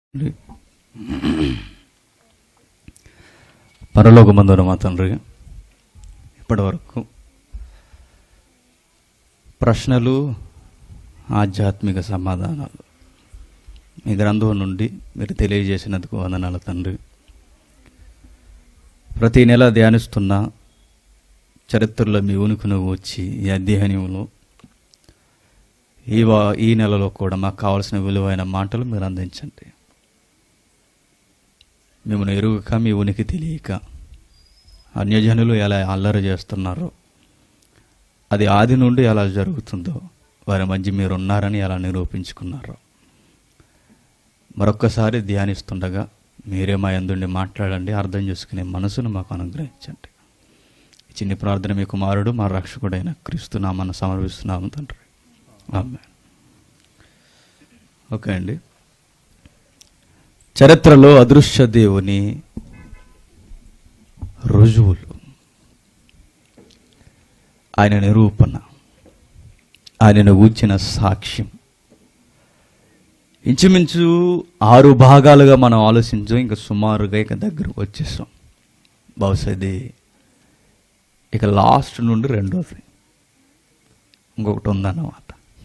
పరలోకమందున మా తండ్రి ఇప్పటి వరకు ప్రశ్నలు ఆధ్యాత్మిక సమాధానాలు మీ గ్రంథం నుండి మీరు తెలియజేసినందుకు వందనాలు తండ్రి ప్రతి నెల ధ్యానిస్తున్న చరిత్రలో మీ ఉనికిని వచ్చి ఈ అధ్యయనంలో ఈ వా ఈ నెలలో కూడా మాకు కావాల్సిన విలువైన మాటలు మీరు అందించండి మిమ్మల్ని ఎరుగక మీ ఉనికి తెలియక అన్యజనులు ఎలా అల్లరి చేస్తున్నారో అది ఆది నుండి ఎలా జరుగుతుందో వారి మధ్య మీరు ఉన్నారని ఎలా నిరూపించుకున్నారో మరొక్కసారి ధ్యానిస్తుండగా మీరే మా ఎందుండి మాట్లాడండి అర్థం చేసుకునే మనసును మాకు అనుగ్రహించండి ఈ చిన్ని ప్రార్థన మీ కుమారుడు మా రక్షకుడైన క్రీస్తు నామను సమర్పిస్తున్నాము తండ్రి ఆమె ఓకే అండి చరిత్రలో అదృశ్య దేవుని రుజువులు ఆయన నిరూపణ ఆయనను గూర్చిన సాక్ష్యం ఇంచుమించు ఆరు భాగాలుగా మనం ఆలోచించాం ఇంకా సుమారుగా ఇక దగ్గరకు వచ్చేసాం బహుశా ఇది ఇక లాస్ట్ నుండి రెండోది ఇంకొకటి ఉందన్నమాట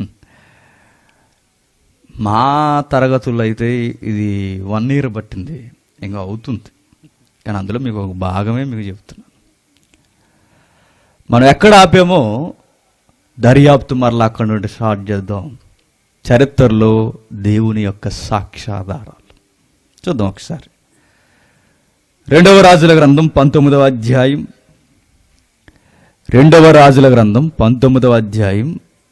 మా తరగతుల్లో అయితే ఇది వన్ ఇయర్ పట్టింది ఇంకా అవుతుంది కానీ అందులో మీకు ఒక భాగమే మీకు చెప్తున్నాను మనం ఎక్కడ ఆపామో దర్యాప్తు మరలా అక్కడ నుండి స్టార్ట్ చేద్దాం చరిత్రలో దేవుని యొక్క సాక్ష్యాధారాలు చూద్దాం ఒకసారి రెండవ రాజుల గ్రంథం పంతొమ్మిదవ అధ్యాయం రెండవ రాజుల గ్రంథం పంతొమ్మిదవ అధ్యాయం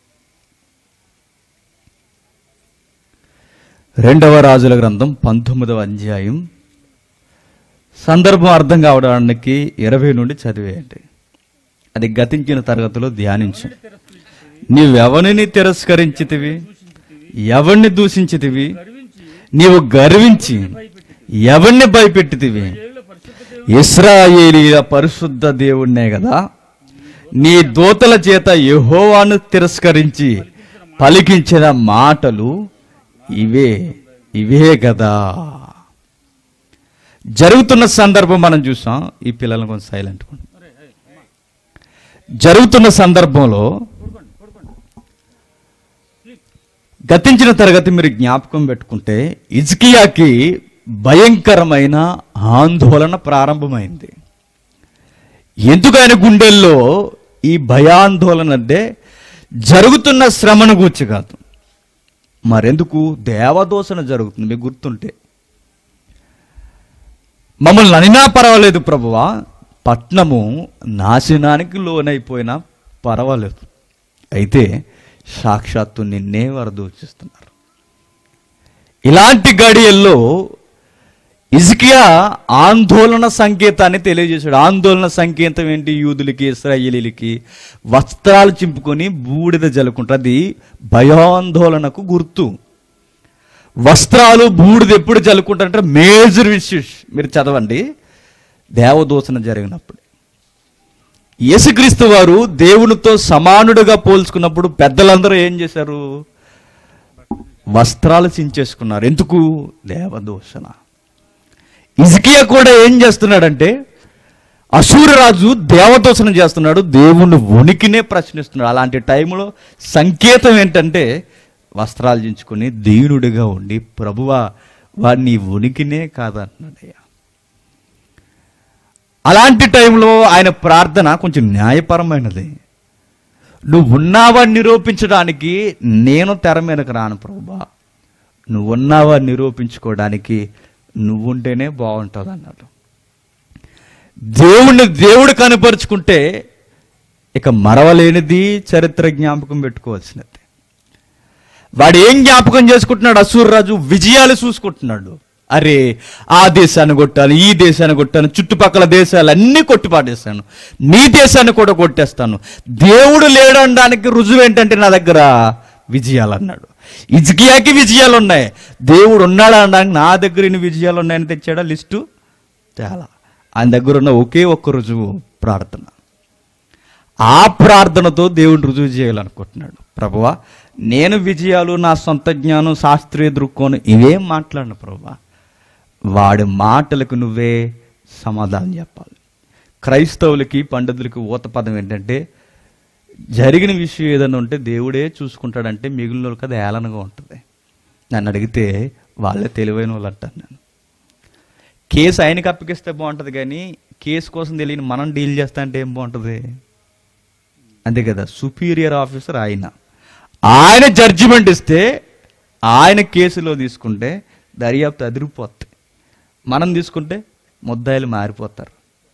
రెండవ రాజుల గ్రంథం పంతొమ్మిదవ అధ్యాయం సందర్భం అర్థం కావడానికి ఇరవై నుండి చదివేయండి అది గతించిన తరగతిలో ధ్యానించు నీవెవరిని తిరస్కరించితివి ఎవరిని దూషించితివి నీవు గర్వించి ఎవరిని భయపెట్టితివి ఇస్రాయేలీల పరిశుద్ధ దేవుణ్ణే కదా నీ దూతల చేత యెహోవాను తిరస్కరించి పలికించిన మాటలు ఇవే ఇవే కదా జరుగుతున్న సందర్భం మనం చూసాం ఈ పిల్లలను కొంచెం సైలెంట్ జరుగుతున్న సందర్భంలో గతించిన తరగతి మీరు జ్ఞాపకం పెట్టుకుంటే ఇజ్కియాకి భయంకరమైన ఆందోళన ప్రారంభమైంది ఎందుకు ఆయన గుండెల్లో ఈ భయాందోళన అంటే జరుగుతున్న శ్రమను గూర్చి కాదు మరెందుకు దేవదోషణ జరుగుతుంది మీకు గుర్తుంటే మమ్మల్ని అనినా పర్వాలేదు ప్రభువా పట్నము నాశనానికి లోనైపోయినా పర్వాలేదు అయితే సాక్షాత్తు నిన్నే వారు దూషిస్తున్నారు ఇలాంటి గడియల్లో ఇజ్కియా ఆందోళన సంకేతాన్ని తెలియజేశాడు ఆందోళన సంకేతం ఏంటి యూదులకి ఇస్రాయేలీలకి వస్త్రాలు చింపుకొని బూడిద జలుకుంటారు అది భయాందోళనకు గుర్తు వస్త్రాలు బూడిద ఎప్పుడు జలుకుంటారంటే మేజర్ ఇష్యూస్ మీరు చదవండి దేవదూషణ జరిగినప్పుడు యేసుక్రీస్తు వారు దేవునితో సమానుడుగా పోల్చుకున్నప్పుడు పెద్దలందరూ ఏం చేశారు వస్త్రాలు చించేసుకున్నారు ఎందుకు దేవదూషణ ఇజ్కియా కూడా ఏం చేస్తున్నాడంటే అసూరరాజు దేవదూషణ చేస్తున్నాడు దేవుని ఉనికినే ప్రశ్నిస్తున్నాడు అలాంటి టైంలో సంకేతం ఏంటంటే వస్త్రాలు చించుకొని దీనుడిగా ఉండి ప్రభువా వాడిని ఉనికినే కాదంటున్నాడయ్యా అలాంటి టైంలో ఆయన ప్రార్థన కొంచెం న్యాయపరమైనది నువ్వు ఉన్నావని నిరూపించడానికి నేను తెర మీదకి రాను ప్రభువా నువ్వు ఉన్నావని నిరూపించుకోవడానికి నువ్వుంటేనే బాగుంటుంది అన్నాడు దేవుణ్ణి దేవుడు కనపరుచుకుంటే ఇక మరవలేనిది చరిత్ర జ్ఞాపకం పెట్టుకోవాల్సినది వాడు ఏం జ్ఞాపకం చేసుకుంటున్నాడు అసూర్రాజు విజయాలు చూసుకుంటున్నాడు అరే ఆ దేశాన్ని కొట్టాను ఈ దేశాన్ని కొట్టాను చుట్టుపక్కల దేశాలు అన్నీ కొట్టిపాటేస్తాను నీ దేశాన్ని కూడా కొట్టేస్తాను దేవుడు లేడనడానికి రుజువు ఏంటంటే నా దగ్గర విజయాలు అన్నాడు ఇజ్కియాకి విజయాలు ఉన్నాయి దేవుడు ఉన్నాడు అనడానికి నా దగ్గర ఇన్ని విజయాలు ఉన్నాయని తెచ్చాడా లిస్టు చాలా ఆయన దగ్గర ఉన్న ఒకే ఒక్క రుజువు ప్రార్థన ఆ ప్రార్థనతో దేవుని రుజువు చేయాలనుకుంటున్నాడు ప్రభువా నేను విజయాలు నా సొంత జ్ఞానం శాస్త్రీయ దృక్కోణం ఇవేం మాట్లాడిన ప్రభువా వాడి మాటలకు నువ్వే సమాధానం చెప్పాలి క్రైస్తవులకి పండితులకి ఊత పదం ఏంటంటే జరిగిన విషయం ఏదైనా ఉంటే దేవుడే చూసుకుంటాడంటే మిగిలిన వాళ్ళకి అది ఏలనగా ఉంటుంది నన్ను అడిగితే వాళ్ళే తెలివైన వాళ్ళు అంటాను నేను కేసు ఆయనకి అప్పగిస్తే బాగుంటుంది కానీ కేసు కోసం తెలియని మనం డీల్ చేస్తా అంటే ఏం బాగుంటుంది అంతే కదా సుపీరియర్ ఆఫీసర్ ఆయన ఆయన జడ్జిమెంట్ ఇస్తే ఆయన కేసులో తీసుకుంటే దర్యాప్తు అదిరిపోతుంది మనం తీసుకుంటే ముద్దాయిలు మారిపోతారు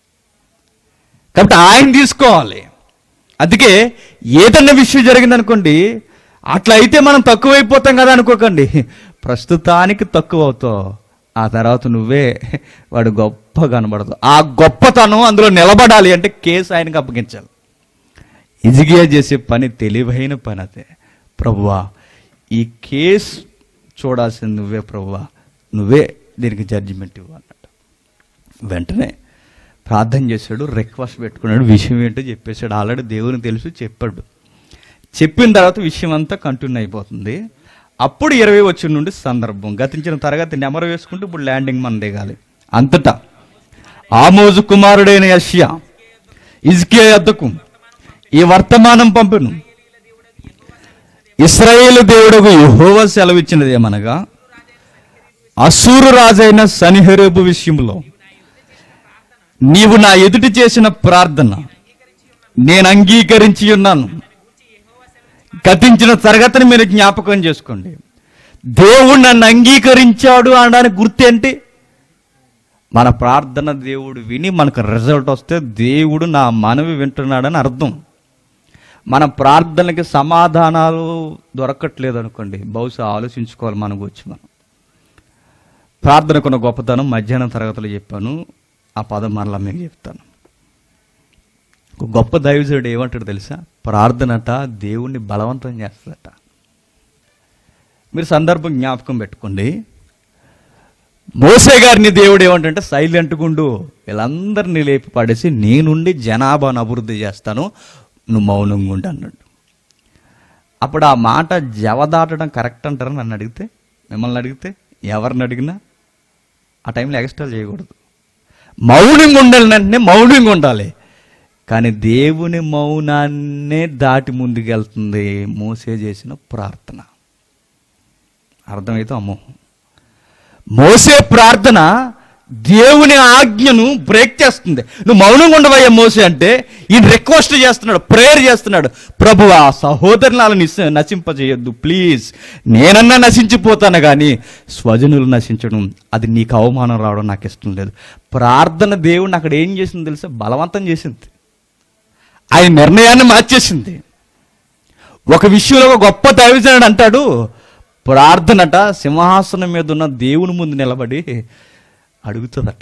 కాబట్టి ఆయన తీసుకోవాలి అందుకే ఏదన్నా విషయం జరిగిందనుకోండి అట్లా అయితే మనం తక్కువైపోతాం కదా అనుకోకండి ప్రస్తుతానికి తక్కువ అవుతావు ఆ తర్వాత నువ్వే వాడు గొప్ప కనబడదు ఆ గొప్పతనం అందులో నిలబడాలి అంటే కేసు ఆయనకు అప్పగించాలి ఇజిగియా చేసే పని తెలివైన పని అదే ప్రభువా ఈ కేసు చూడాల్సింది నువ్వే ప్రభువా నువ్వే దీనికి జడ్జిమెంట్ ఇవ్వు అన్నట్టు వెంటనే ప్రార్థన చేశాడు రిక్వెస్ట్ పెట్టుకున్నాడు విషయం ఏంటో చెప్పేశాడు ఆల్రెడీ దేవుని తెలుసు చెప్పాడు చెప్పిన తర్వాత విషయం అంతా కంటిన్యూ అయిపోతుంది అప్పుడు ఇరవై వచ్చిన నుండి సందర్భం గతించిన తరగతి నెమరు వేసుకుంటూ ఇప్పుడు ల్యాండింగ్ మన దిగాలి అంతటా ఆమోజు కుమారుడైన యష్యా ఇజ్కే అద్దకు ఈ వర్తమానం పంపెను ఇస్రాయేలు దేవుడుకు యెహోవా సెలవిచ్చినది ఏమనగా అసూరు రాజైన సనిహరేబు విషయంలో నీవు నా ఎదుటి చేసిన ప్రార్థన నేను అంగీకరించి ఉన్నాను గతించిన తరగతిని మీరు జ్ఞాపకం చేసుకోండి దేవుడు నన్ను అంగీకరించాడు అనడానికి గుర్తు ఏంటి మన ప్రార్థన దేవుడు విని మనకు రిజల్ట్ వస్తే దేవుడు నా మనవి వింటున్నాడని అర్థం మన ప్రార్థనకి సమాధానాలు దొరకట్లేదు అనుకోండి బహుశా ఆలోచించుకోవాలి మన గురించి మనం ప్రార్థనకున్న గొప్పతనం మధ్యాహ్నం తరగతిలో చెప్పాను ఆ పదం మరలా మీకు చెప్తాను ఒక గొప్ప దైవజుడు ఏమంటాడు తెలుసా ప్రార్థనట దేవుణ్ణి బలవంతం చేస్తుందట మీరు సందర్భం జ్ఞాపకం పెట్టుకోండి మోసే గారిని దేవుడు ఏమంటే సైలెంట్గా ఉండు వీళ్ళందరినీ లేపి పడేసి నేనుండి జనాభాను అభివృద్ధి చేస్తాను నువ్వు మౌనంగా ఉండు అన్నాడు అప్పుడు ఆ మాట జవదాటడం కరెక్ట్ అంటారా నన్ను అడిగితే మిమ్మల్ని అడిగితే ఎవరిని అడిగినా ఆ టైంలో ఎక్స్ట్రా చేయకూడదు మౌనంగా ఉండాలి అంటే మౌనంగా ఉండాలి కానీ దేవుని మౌనాన్నే దాటి ముందుకెళ్తుంది మోసే చేసిన ప్రార్థన అర్థమైతే అమ్మో మోసే ప్రార్థన దేవుని ఆజ్ఞను బ్రేక్ చేస్తుంది నువ్వు మౌనంగా ఉండవయ్యా మోసే అంటే ఈయన రిక్వెస్ట్ చేస్తున్నాడు ప్రేయర్ చేస్తున్నాడు ప్రభు ఆ సహోదరులను నిశ నశింపజేయొద్దు ప్లీజ్ నేనన్నా నశించిపోతాను కానీ స్వజనులు నశించడం అది నీకు అవమానం రావడం నాకు ఇష్టం లేదు ప్రార్థన దేవుడిని అక్కడ ఏం చేసింది తెలుసా బలవంతం చేసింది ఆయన నిర్ణయాన్ని మార్చేసింది ఒక విషయంలో ఒక గొప్ప దైవజనుడు అంటాడు ప్రార్థనట సింహాసనం మీద ఉన్న దేవుని ముందు నిలబడి అడుగుతుందట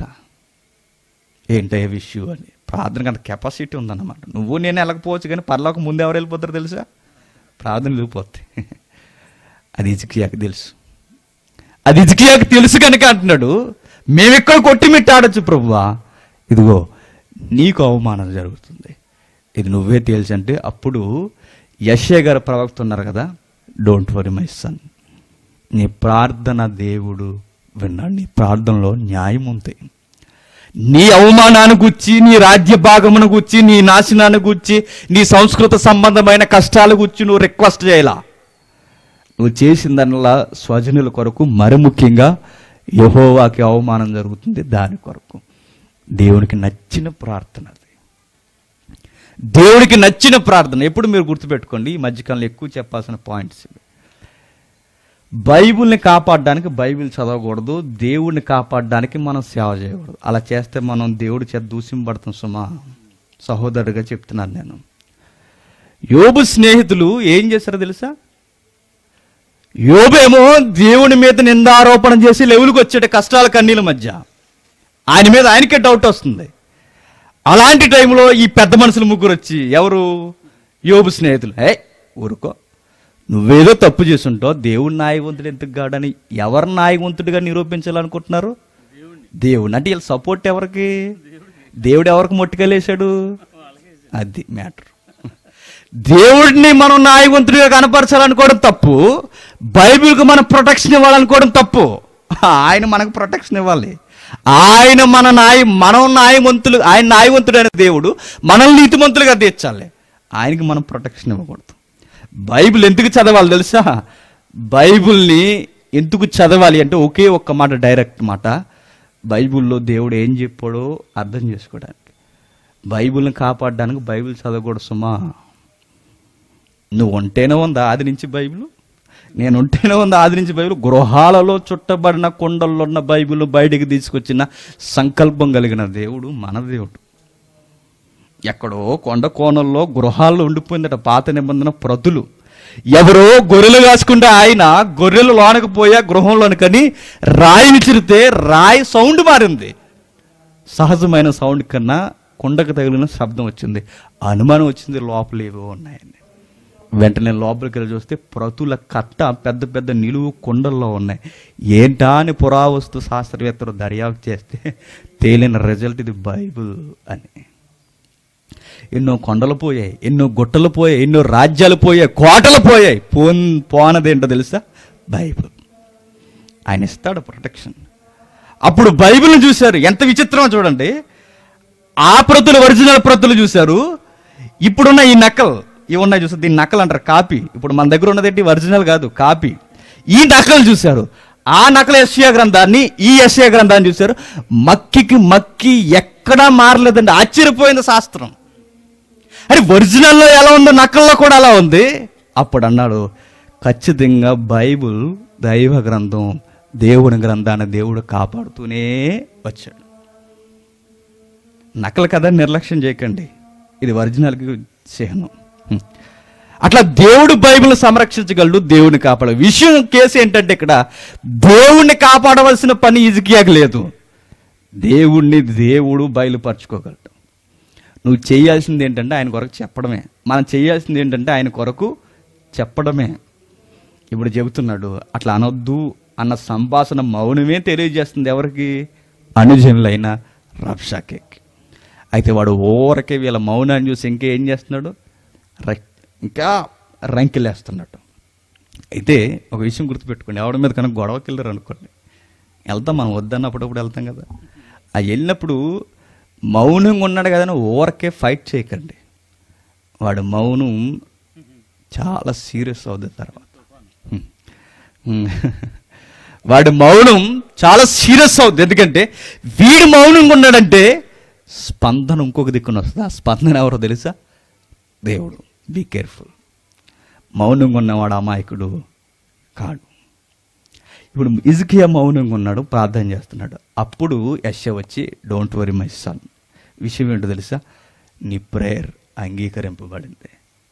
ఏంటయ్యే విషయం అని ప్రార్థనకు అంత కెపాసిటీ ఉందన్నమాట నువ్వు నేను వెళ్ళకపోవచ్చు కానీ పర్లోకి ముందు ఎవరు వెళ్ళిపోతారో తెలుసా ప్రార్థన వెళ్ళిపోతాయి అది ఇజికియాకి తెలుసు అది ఇజికియాకి తెలుసు కనుక అంటున్నాడు మేమెక్కడ కొట్టిమిట్టి ఆడొచ్చు ప్రభువా ఇదిగో నీకు అవమానం జరుగుతుంది ఇది నువ్వే తేల్చంటే అప్పుడు యశ్య గారు ప్రవక్త ఉన్నారు కదా డోంట్ వరీ మై సన్ నీ ప్రార్థన దేవుడు విన్నాడు నీ ప్రార్థనలో న్యాయం ఉంది నీ అవమానాన్ని గుచ్చి నీ రాజ్య భాగమును గుచ్చి నీ నాశనాన్ని గుచ్చి నీ సంస్కృత సంబంధమైన కష్టాల గుచ్చి నువ్వు రిక్వెస్ట్ చేయాలా నువ్వు చేసిందనలా స్వజనుల కొరకు మరి ముఖ్యంగా యహోవాకి అవమానం జరుగుతుంది దాని కొరకు దేవునికి నచ్చిన ప్రార్థన అది దేవుడికి నచ్చిన ప్రార్థన ఎప్పుడు మీరు గుర్తుపెట్టుకోండి ఈ మధ్యకాలంలో ఎక్కువ చెప్పాల్సిన పాయింట్స్ ఇవి బైబిల్ని కాపాడడానికి బైబిల్ చదవకూడదు దేవుడిని కాపాడడానికి మనం సేవ చేయకూడదు అలా చేస్తే మనం దేవుడి చేత దూసింపడతాం సుమా సహోదరుడిగా చెప్తున్నాను నేను యోబు స్నేహితులు ఏం చేశారో తెలుసా యోబేమో దేవుని మీద నిందారోపణ చేసి లెవెల్కి వచ్చాడు కష్టాల కన్నీల మధ్య ఆయన మీద ఆయనకే డౌట్ వస్తుంది అలాంటి టైంలో ఈ పెద్ద మనుషులు ముగ్గురు వచ్చి ఎవరు యోబు స్నేహితులు ఏ ఊరుకో నువ్వేదో తప్పు చేసుంటావు దేవుడు న్యాయవంతుడు ఎందుకు కాడని ఎవరు న్యాయవంతుడిగా నిరూపించాలనుకుంటున్నారు దేవుడు అంటే వీళ్ళ సపోర్ట్ ఎవరికి దేవుడు ఎవరికి మొట్టికలేశాడు అది మ్యాటర్ దేవుడిని మనం న్యాయవంతుడిగా కనపరచాలనుకోవడం తప్పు బైబిల్కి మనం ప్రొటెక్షన్ ఇవ్వాలనుకోవడం తప్పు ఆయన మనకు ప్రొటెక్షన్ ఇవ్వాలి ఆయన మన న్యాయ మనం న్యాయవంతులు ఆయన న్యాయవంతుడైన దేవుడు మనల్ని నీతిమంతులుగా తీర్చాలి ఆయనకి మనం ప్రొటెక్షన్ ఇవ్వకూడదు బైబిల్ ఎందుకు చదవాలి తెలుసా బైబిల్ని ఎందుకు చదవాలి అంటే ఒకే ఒక్క మాట డైరెక్ట్ మాట బైబిల్లో దేవుడు ఏం చెప్పాడో అర్థం చేసుకోవడానికి బైబిల్ని కాపాడడానికి బైబిల్ చదవకూడదు సుమా నువ్వు ఉంటేనే ఉందా ఆది నుంచి బైబిల్ నేను ఉంటేనే ఉంది ఆది నుంచి బైబిల్ గృహాలలో చుట్టబడిన కొండల్లో ఉన్న బైబిల్ బయటికి తీసుకొచ్చిన సంకల్పం కలిగిన దేవుడు మన దేవుడు ఎక్కడో కొండ కోణంలో గృహాల్లో ఉండిపోయిందట పాత నిబంధన ప్రతులు ఎవరో గొర్రెలు కాసుకుంటే ఆయన గొర్రెలు లోనకి పోయా గృహంలోనికని రాయిని చిరితే రాయి సౌండ్ మారింది సహజమైన సౌండ్ కన్నా కుండకు తగిలిన శబ్దం వచ్చింది అనుమానం వచ్చింది లోపల ఏవో ఉన్నాయని వెంటనే లోపలికి వెళ్ళి చూస్తే ప్రతుల కట్ట పెద్ద పెద్ద నిలువు కొండల్లో ఉన్నాయి ఏంటా అని పురావస్తు శాస్త్రవేత్తలు దర్యాప్తు చేస్తే తేలిన రిజల్ట్ ఇది బైబిల్ అని ఎన్నో కొండలు పోయాయి ఎన్నో గుట్టలు పోయాయి ఎన్నో రాజ్యాలు పోయాయి కోటలు పోయాయి పోన్ పోనదేంటో తెలుసా బైబిల్ ఆయన ఇస్తాడు ప్రొటెక్షన్ అప్పుడు బైబిల్ని చూశారు ఎంత విచిత్రమో చూడండి ఆ ప్రతులు ఒరిజినల్ ప్రతులు చూశారు ఇప్పుడున్న ఈ నకల్ ఇవి ఉన్నాయి చూసారు దీన్ని నకల్ అంటారు కాపీ ఇప్పుడు మన దగ్గర ఉన్నదేంటి ఒరిజినల్ కాదు కాపీ ఈ నకలు చూశారు ఆ నకల ఎస్ఏ గ్రంథాన్ని ఈ ఎస్ఏ గ్రంథాన్ని చూశారు మక్కికి మక్కి ఎక్కడా మారలేదండి ఆశ్చర్యపోయింది శాస్త్రం అరే ఒరిజినల్లో ఎలా ఉందో నకల్లో కూడా అలా ఉంది అప్పుడు అన్నాడు ఖచ్చితంగా బైబుల్ దైవ గ్రంథం దేవుని గ్రంథాన్ని దేవుడు కాపాడుతూనే వచ్చాడు నకలు కదా నిర్లక్ష్యం చేయకండి ఇది ఒరిజినల్కి చిహ్నం హ్మ్. అట్లా దేవుడు బైబిల్ సంరక్షించగలడు దేవుని కాపాడ విషయం కేసు ఏంటంటే ఇక్కడ దేవుణ్ణి కాపాడవలసిన పని ఇజికియాకి లేదు దేవుణ్ణి దేవుడు బయలుపరచుకోగలడు నువ్వు చేయాల్సింది ఏంటంటే ఆయన కొరకు చెప్పడమే మనం చేయాల్సింది ఏంటంటే ఆయన కొరకు చెప్పడమే ఇప్పుడు చెబుతున్నాడు అట్లా అనొద్దు అన్న సంభాషణ మౌనమే తెలియజేస్తుంది ఎవరికి అనుజనులైన రబ్షాకేకి అయితే వాడు ఓరకే వీళ్ళ మౌనాన్ని చూసి ఇంకేం చేస్తున్నాడు రక్- ఇంకా రంకిలేస్తున్నాడు అయితే ఒక విషయం గుర్తుపెట్టుకోండి ఎవడి మీద కనుక గొడవకి వెళ్ళారు అనుకోండి వెళ్తాం మనం వద్దన్నప్పుడప్పుడు వెళ్తాం కదా ఆ వెళ్ళినప్పుడు మౌనంగా ఉన్నాడు కదా అని ఊరకే ఫైట్ చేయకండి వాడు మౌనం చాలా సీరియస్ అవుతుంది తర్వాత హ్మ్. హ్మ్. వాడి మౌనం చాలా సీరియస్ అవుతుంది ఎందుకంటే వీడు మౌనంగా ఉన్నాడంటే స్పందన ఇంకొక దిక్కున వస్తుంది ఆ స్పందన ఎవరో తెలుసా దేవుడు బీ కేర్ఫుల్ మౌనంగా ఉన్నవాడు అమాయకుడు కాడు ఇప్పుడు ఇజ్కియా మౌనంగా ఉన్నాడు ప్రార్థన చేస్తున్నాడు అప్పుడు యశ వచ్చి డోంట్ వరీ మై సన్ విషయం ఏంటో తెలుసా నీ ప్రేయర్ అంగీకరింపబడింది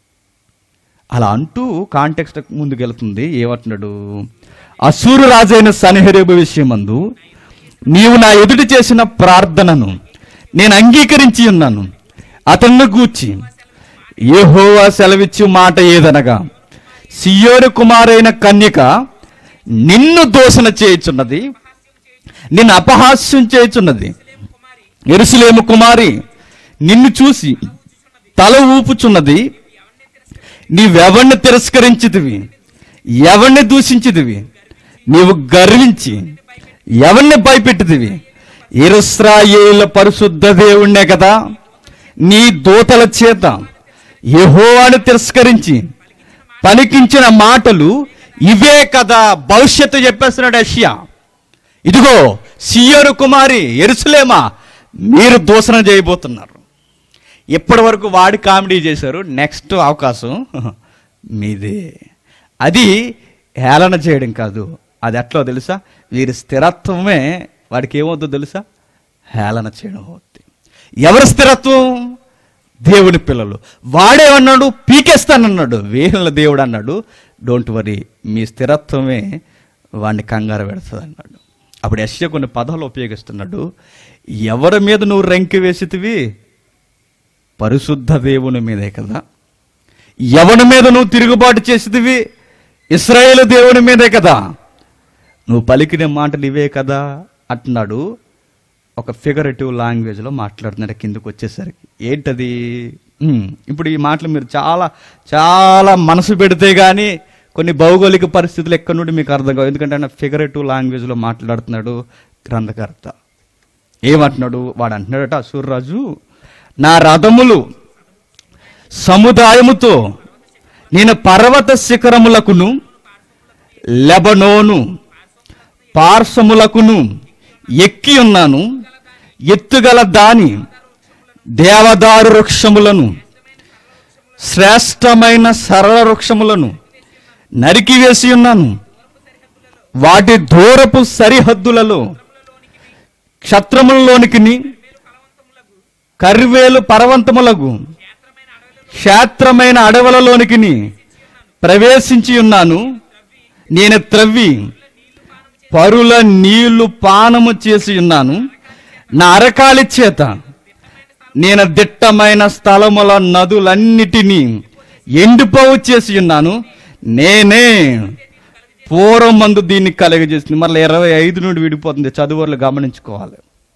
అలా అంటూ కాంటెక్స్ట్ ముందుకెళ్తుంది ఏమంటున్నాడు అసూరు రాజైన సన్హెరేబు విషయమందు నీవు నా ఎదుటి చేసిన ప్రార్థనను నేను అంగీకరించి ఉన్నాను అతన్ని గూర్చి యెహోవా సెలవిచ్చు మాట ఏదనగా సియోరు కుమారైన కన్యక నిన్ను దోషణ చేయుచున్నది నిన్ను అపహాస్యం చేయుచున్నది ఎరుసలేము కుమారి నిన్ను చూసి తల ఊపుచున్నది నీవెవరిని తిరస్కరించితివి ఎవరిని దూషించితివి నీవు గర్వించి ఎవరిని భయపెట్టితివి ఇరుస్రాయేల పరిశుద్ధ దేవుణ్ణే కదా నీ దూతల చేత యెహోవాను తిరస్కరించి పలికించిన మాటలు ఇవే కదా భవిష్యత్తు చెప్పేస్తున్నాడు యెషయా ఇదిగో సియోరు కుమారి ఎరుసలేమా మీరు దూషణ చేయబోతున్నారు ఇప్పటి వరకు వాడి కామెడీ చేశారు నెక్స్ట్ అవకాశం మీదే అది హేళన చేయడం కాదు అది ఎట్లో తెలుసా వీరి స్థిరత్వమే వాడికి ఏమవుతుందో తెలుసా హేళన చేయడం అవుతుంది ఎవరి స్థిరత్వం దేవుని పిల్లలు వాడేమన్నాడు పీకేస్తానన్నాడు వీళ్ళ దేవుడు అన్నాడు డోంట్ వరీ మీ స్థిరత్వమే వాడిని కంగారు పెడుతుంది అన్నాడు అప్పుడు యశ్య కొన్ని పదాలు ఉపయోగిస్తున్నాడు ఎవరి మీద నువ్వు రెంకి వేసితివి పరిశుద్ధ దేవుని మీదే కదా ఎవరి మీద నువ్వు తిరుగుబాటు చేసేదివి ఇస్రాయేల్ దేవుని మీదే కదా నువ్వు పలికిన మాటలు ఇవే కదా అంటున్నాడు ఒక ఫిగరేటివ్ లాంగ్వేజ్లో మాట్లాడుతున్నాడు కిందకు వచ్చేసరికి ఏంటది ఉమ్, ఇప్పుడు ఈ మాటలు మీరు చాలా చాలా మనసు పెడితే కానీ కొన్ని భౌగోళిక పరిస్థితులు ఎక్కడి నుండి మీకు అర్థం కావు ఎందుకంటే ఆయన ఫిగరేటివ్ లాంగ్వేజ్లో మాట్లాడుతున్నాడు గ్రంథకర్త ఏమంటున్నాడు వాడు అంటున్నాడట అసూర్రాజు నా రథములు సముదాయముతో నేను పర్వత శిఖరములకును లెబనోను పార్శ్వములకును ఎక్కి ఉన్నాను ఎత్తుగల దాని దేవదారు వృక్షములను శ్రేష్టమైన సరళ వృక్షములను నరికివేసి ఉన్నాను వాటి దూరపు సరిహద్దులలో క్షత్రములలోనికి కర్వేలు పర్వంతములకు క్షేత్రమైన అడవులలోనికి ప్రవేశించి ఉన్నాను నేను త్రవ్వి పరుల నీళ్లు పానము చేసి ఉన్నాను నా అరకాలి చేత నేను దిట్టమైన స్థలముల నదులన్నిటినీ ఎండిపోవు చేసి ఉన్నాను నేనే పూర్వం మందు దీన్ని కలగజేసింది మళ్ళీ ఇరవై ఐదు నుండి విడిపోతుంది చదువులు గమనించుకోవాలి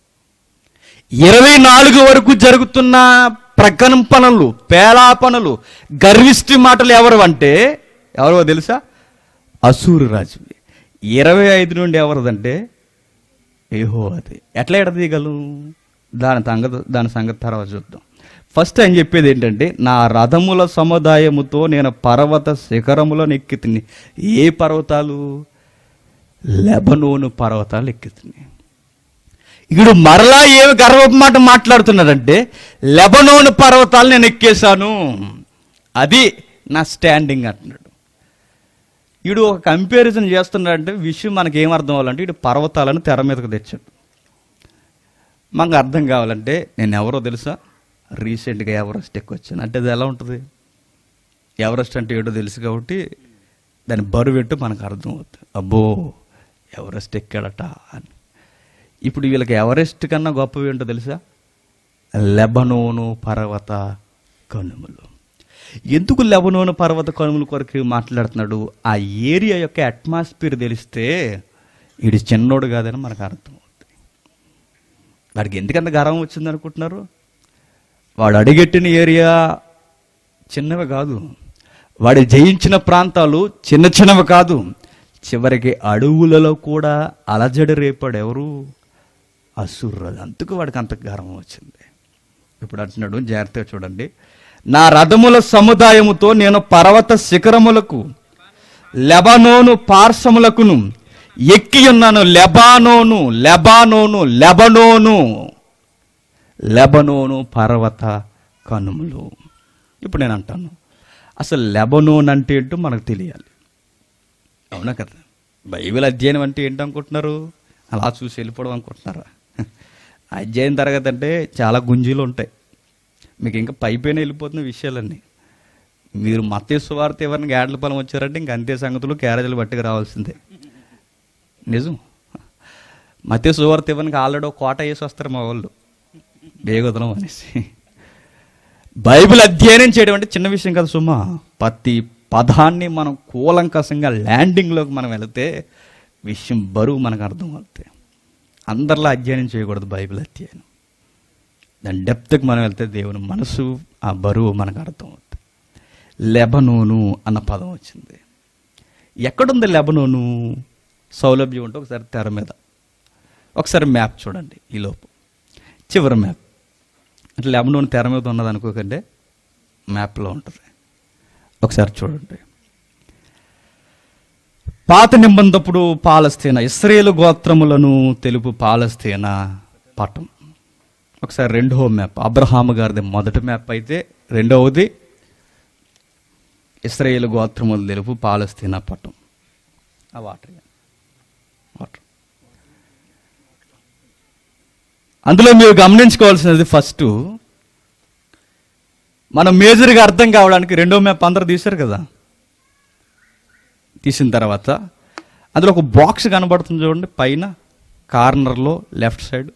ఇరవై నాలుగు వరకు జరుగుతున్న ప్రకంపనలు పేలాపనలు గర్విష్టి మాటలు ఎవరు అంటే ఎవరో తెలుసా అసూరు రాజు ఇరవై ఐదు నుండి ఎవరిదంటే ఏహో అది ఎట్లా ఎడదీయగలం దాని సంగతి దాని సంగతి తర్వాత చూద్దాం ఫస్ట్ ఆయన చెప్పేది ఏంటంటే నా రథముల సముదాయముతో నేను పర్వత శిఖరములను ఎక్కితిని ఏ పర్వతాలు లెబనోను పర్వతాలు ఎక్కితిని ఇప్పుడు మరలా ఏమి గర్వపు మాట మాట్లాడుతున్నాడంటే లెబనోను పర్వతాలు నేను ఎక్కేశాను అది నా స్టాండింగ్ అంటున్నాడు వీడు ఒక కంపారిజన్ చేస్తున్నాడంటే విషయం మనకి ఏం అర్థం అవ్వాలంటే ఇటు పర్వతాలను తెర మీదకు తెచ్చాడు మనకు అర్థం కావాలంటే నేను ఎవరో తెలుసా రీసెంట్గా ఎవరెస్ట్ ఎక్కొచ్చాను అంటే అది ఎలా ఉంటుంది ఎవరెస్ట్ అంటే ఏడో తెలుసు కాబట్టి దాని బరువు ఎట్టు మనకు అర్థం అవుతుంది అబ్బో ఎవరెస్ట్ ఎక్కాడట అని ఇప్పుడు వీళ్ళకి ఎవరెస్ట్ కన్నా గొప్పవి ఏంటో తెలుసా లెబనోను పర్వత కనుమలు ఎందుకు లెబనోను పర్వత కనుమల కొరకు మాట్లాడుతున్నాడు ఆ ఏరియా యొక్క అట్మాస్ఫియర్ తెలిస్తే వీడు చిన్నోడు కాదని మనకు అర్థం అవుతుంది వాడికి ఎందుకంత గర్వం వచ్చింది అనుకుంటున్నారు వాడు అడిగెట్టిన ఏరియా చిన్నవి కాదు వాడు జయించిన ప్రాంతాలు చిన్న చిన్నవి కాదు చివరికి అడవులలో కూడా అలజడి రేపాడు ఎవరు అసుర్రాజు అందుకు వాడికి అంత గర్వం వచ్చింది ఇప్పుడు అంటున్నాడు జాగ్రత్తగా చూడండి నా రథముల సముదాయముతో నేను పర్వత శిఖరములకు లెబనోను పార్శ్వములకును ఎక్కి ఉన్నాను లెబానోను లెబానోను లెబనోను లెబనోను పర్వత కనుమలు ఇప్పుడు నేను అంటాను అసలు లెబనోన్ అంటే ఏంటో మనకు తెలియాలి అవునా కదా బైబిల్ అధ్యయనం అంటే ఏంటి అనుకుంటున్నారు అలా చూసి వెళ్ళిపోవడం అనుకుంటున్నారా అధ్యయనం తరగతి అంటే చాలా గుంజీలు ఉంటాయి మీకు ఇంకా పైపైన వెళ్ళిపోతున్న విషయాలన్నీ మీరు మత్య సువార్త ఎవరిని గాడ్ల పొలం వచ్చారంటే ఇంక అంతే సంగతులు క్యారేజీలు పట్టుకు రావాల్సిందే నిజం మత్య సువార్త ఎవరికి ఆల్రెడీ ఒక కోట వేసి వస్తారు మా వాళ్ళు బేగొదలం అనేసి బైబిల్ అధ్యయనం చేయడం అంటే చిన్న విషయం కాదు సుమా ప్రతి పదాన్ని మనం కూలంకసంగా ల్యాండింగ్లోకి మనం వెళితే విషయం బరువు మనకు అర్థం అవుతాయి అందరిలా అధ్యయనం చేయకూడదు బైబిల్ అధ్యయనం దాని డెప్త్కి మనం వెళ్తే దేవుని మనసు ఆ బరువు మనకు అర్థం అవుతుంది లెబనోను అన్న పదం వచ్చింది ఎక్కడుంది లెబనోను సౌలభ్యం ఉంటే ఒకసారి తెర మీద ఒకసారి మ్యాప్ చూడండి ఈలోపు చివరి మ్యాప్ అంటే లెబనోన్ తెర మీద ఉన్నది అనుకోకండి మ్యాప్లో ఉంటుంది ఒకసారి చూడండి పాత నిబంధప్పుడు పాలస్తీనా ఇస్రాయేలు గోత్రములను తెలుపు పాలస్తీనా పట్టం ఒకసారి రెండవ మ్యాప్ అబ్రహాము గారిది మొదటి మ్యాప్ అయితే రెండవది ఇస్రాయేల్ గోత్రములు తెలుపు పాలస్తీనా పట్టం ఆ వాటర్ వాటర్ అందులో మీరు గమనించుకోవాల్సినది ఫస్ట్ మనం మేజర్గా అర్థం కావడానికి రెండో మ్యాప్ అందరూ తీశారు కదా తీసిన తర్వాత అందులో ఒక బాక్స్ కనబడుతుంది చూడండి పైన కార్నర్లో లెఫ్ట్ సైడ్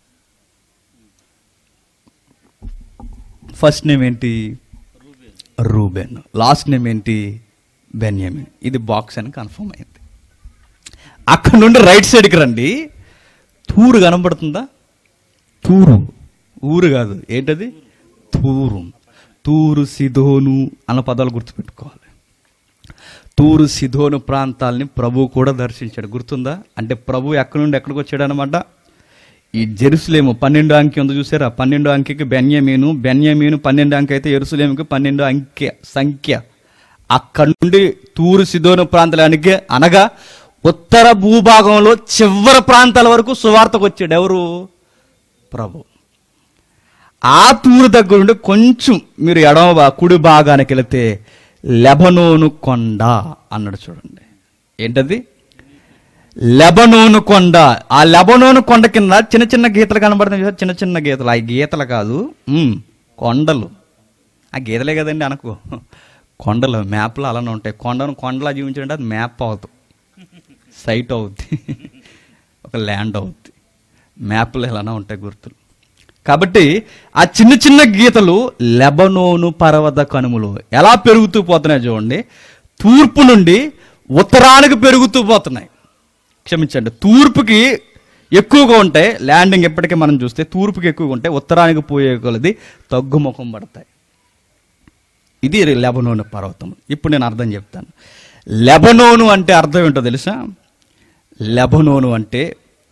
ఫస్ట్ నేమ్ ఏంటి రూబెన్ లాస్ట్ నేమ్ ఏంటి బెన్యామిన్ ఇది బాక్స్ అని కన్ఫర్మ్ అయింది అక్కడ నుండి రైట్ సైడ్కి రండి తూరు కనబడుతుందా తూరు ఊరు కాదు ఏంటది తూరు తూరు సిధోను అన్న పదాలు గుర్తుపెట్టుకోవాలి తూరు సిధోను ప్రాంతాలని ప్రభు కూడా దర్శించాడు గుర్తుందా అంటే ప్రభు ఎక్కడి నుండి ఎక్కడికి వచ్చాడు అనమాట ఈ జెరూసలేము పన్నెండు అంకె ఉంది చూసారా పన్నెండు అంకెకి బెన్యమీను బెన్యమీను పన్నెండు అంకె అయితే ఎరుసలేముకి పన్నెండు అంకె సంఖ్య అక్కడి నుండి తూరు సిధోను ప్రాంతాలనికి అనగా ఉత్తర భూభాగంలో చివరి ప్రాంతాల వరకు సువార్తకు వచ్చాడు ఎవరు ప్రభు ఆ తూరు దగ్గర నుండి కొంచెం మీరు ఎడమ భా- కుడి భాగానికి వెళితే లెబనోను కొండ అన్నాడు చూడండి ఏంటది లెబనోను కొండ ఆ లెబనోను కొండ కింద చిన్న చిన్న గీతలు కనబడుతున్నాయి చూసారా? చిన్న చిన్న గీతలు ఆ గీతలు కాదు ఉమ్, కొండలు ఆ గీతలే కదండి అనకు కొండలు మ్యాప్లో అలానే ఉంటాయి కొండను కొండలా జీవించండి అది మ్యాప్ అవుతుంది సైట్ అవుద్ది ఒక ల్యాండ్ అవుద్ది మ్యాప్లు ఎలానే ఉంటాయి గుర్తులు కాబట్టి ఆ చిన్న చిన్న గీతలు లెబనోను పర్వత కనుమలు ఎలా పెరుగుతూ పోతున్నాయి చూడండి తూర్పు నుండి ఉత్తరానికి పెరుగుతూ పోతున్నాయి క్షమించండి తూర్పుకి ఎక్కువగా ఉంటాయి ల్యాండింగ్ ఎప్పటికీ మనం చూస్తే తూర్పుకి ఎక్కువగా ఉంటాయి ఉత్తరానికి పోయే కొలది తగ్గుముఖం పడతాయి ఇది లెబనోను పర్వతం ఇప్పుడు నేను అర్థం చెప్తాను లెబనోను అంటే అర్థం ఏంటో తెలుసా లెబనోను అంటే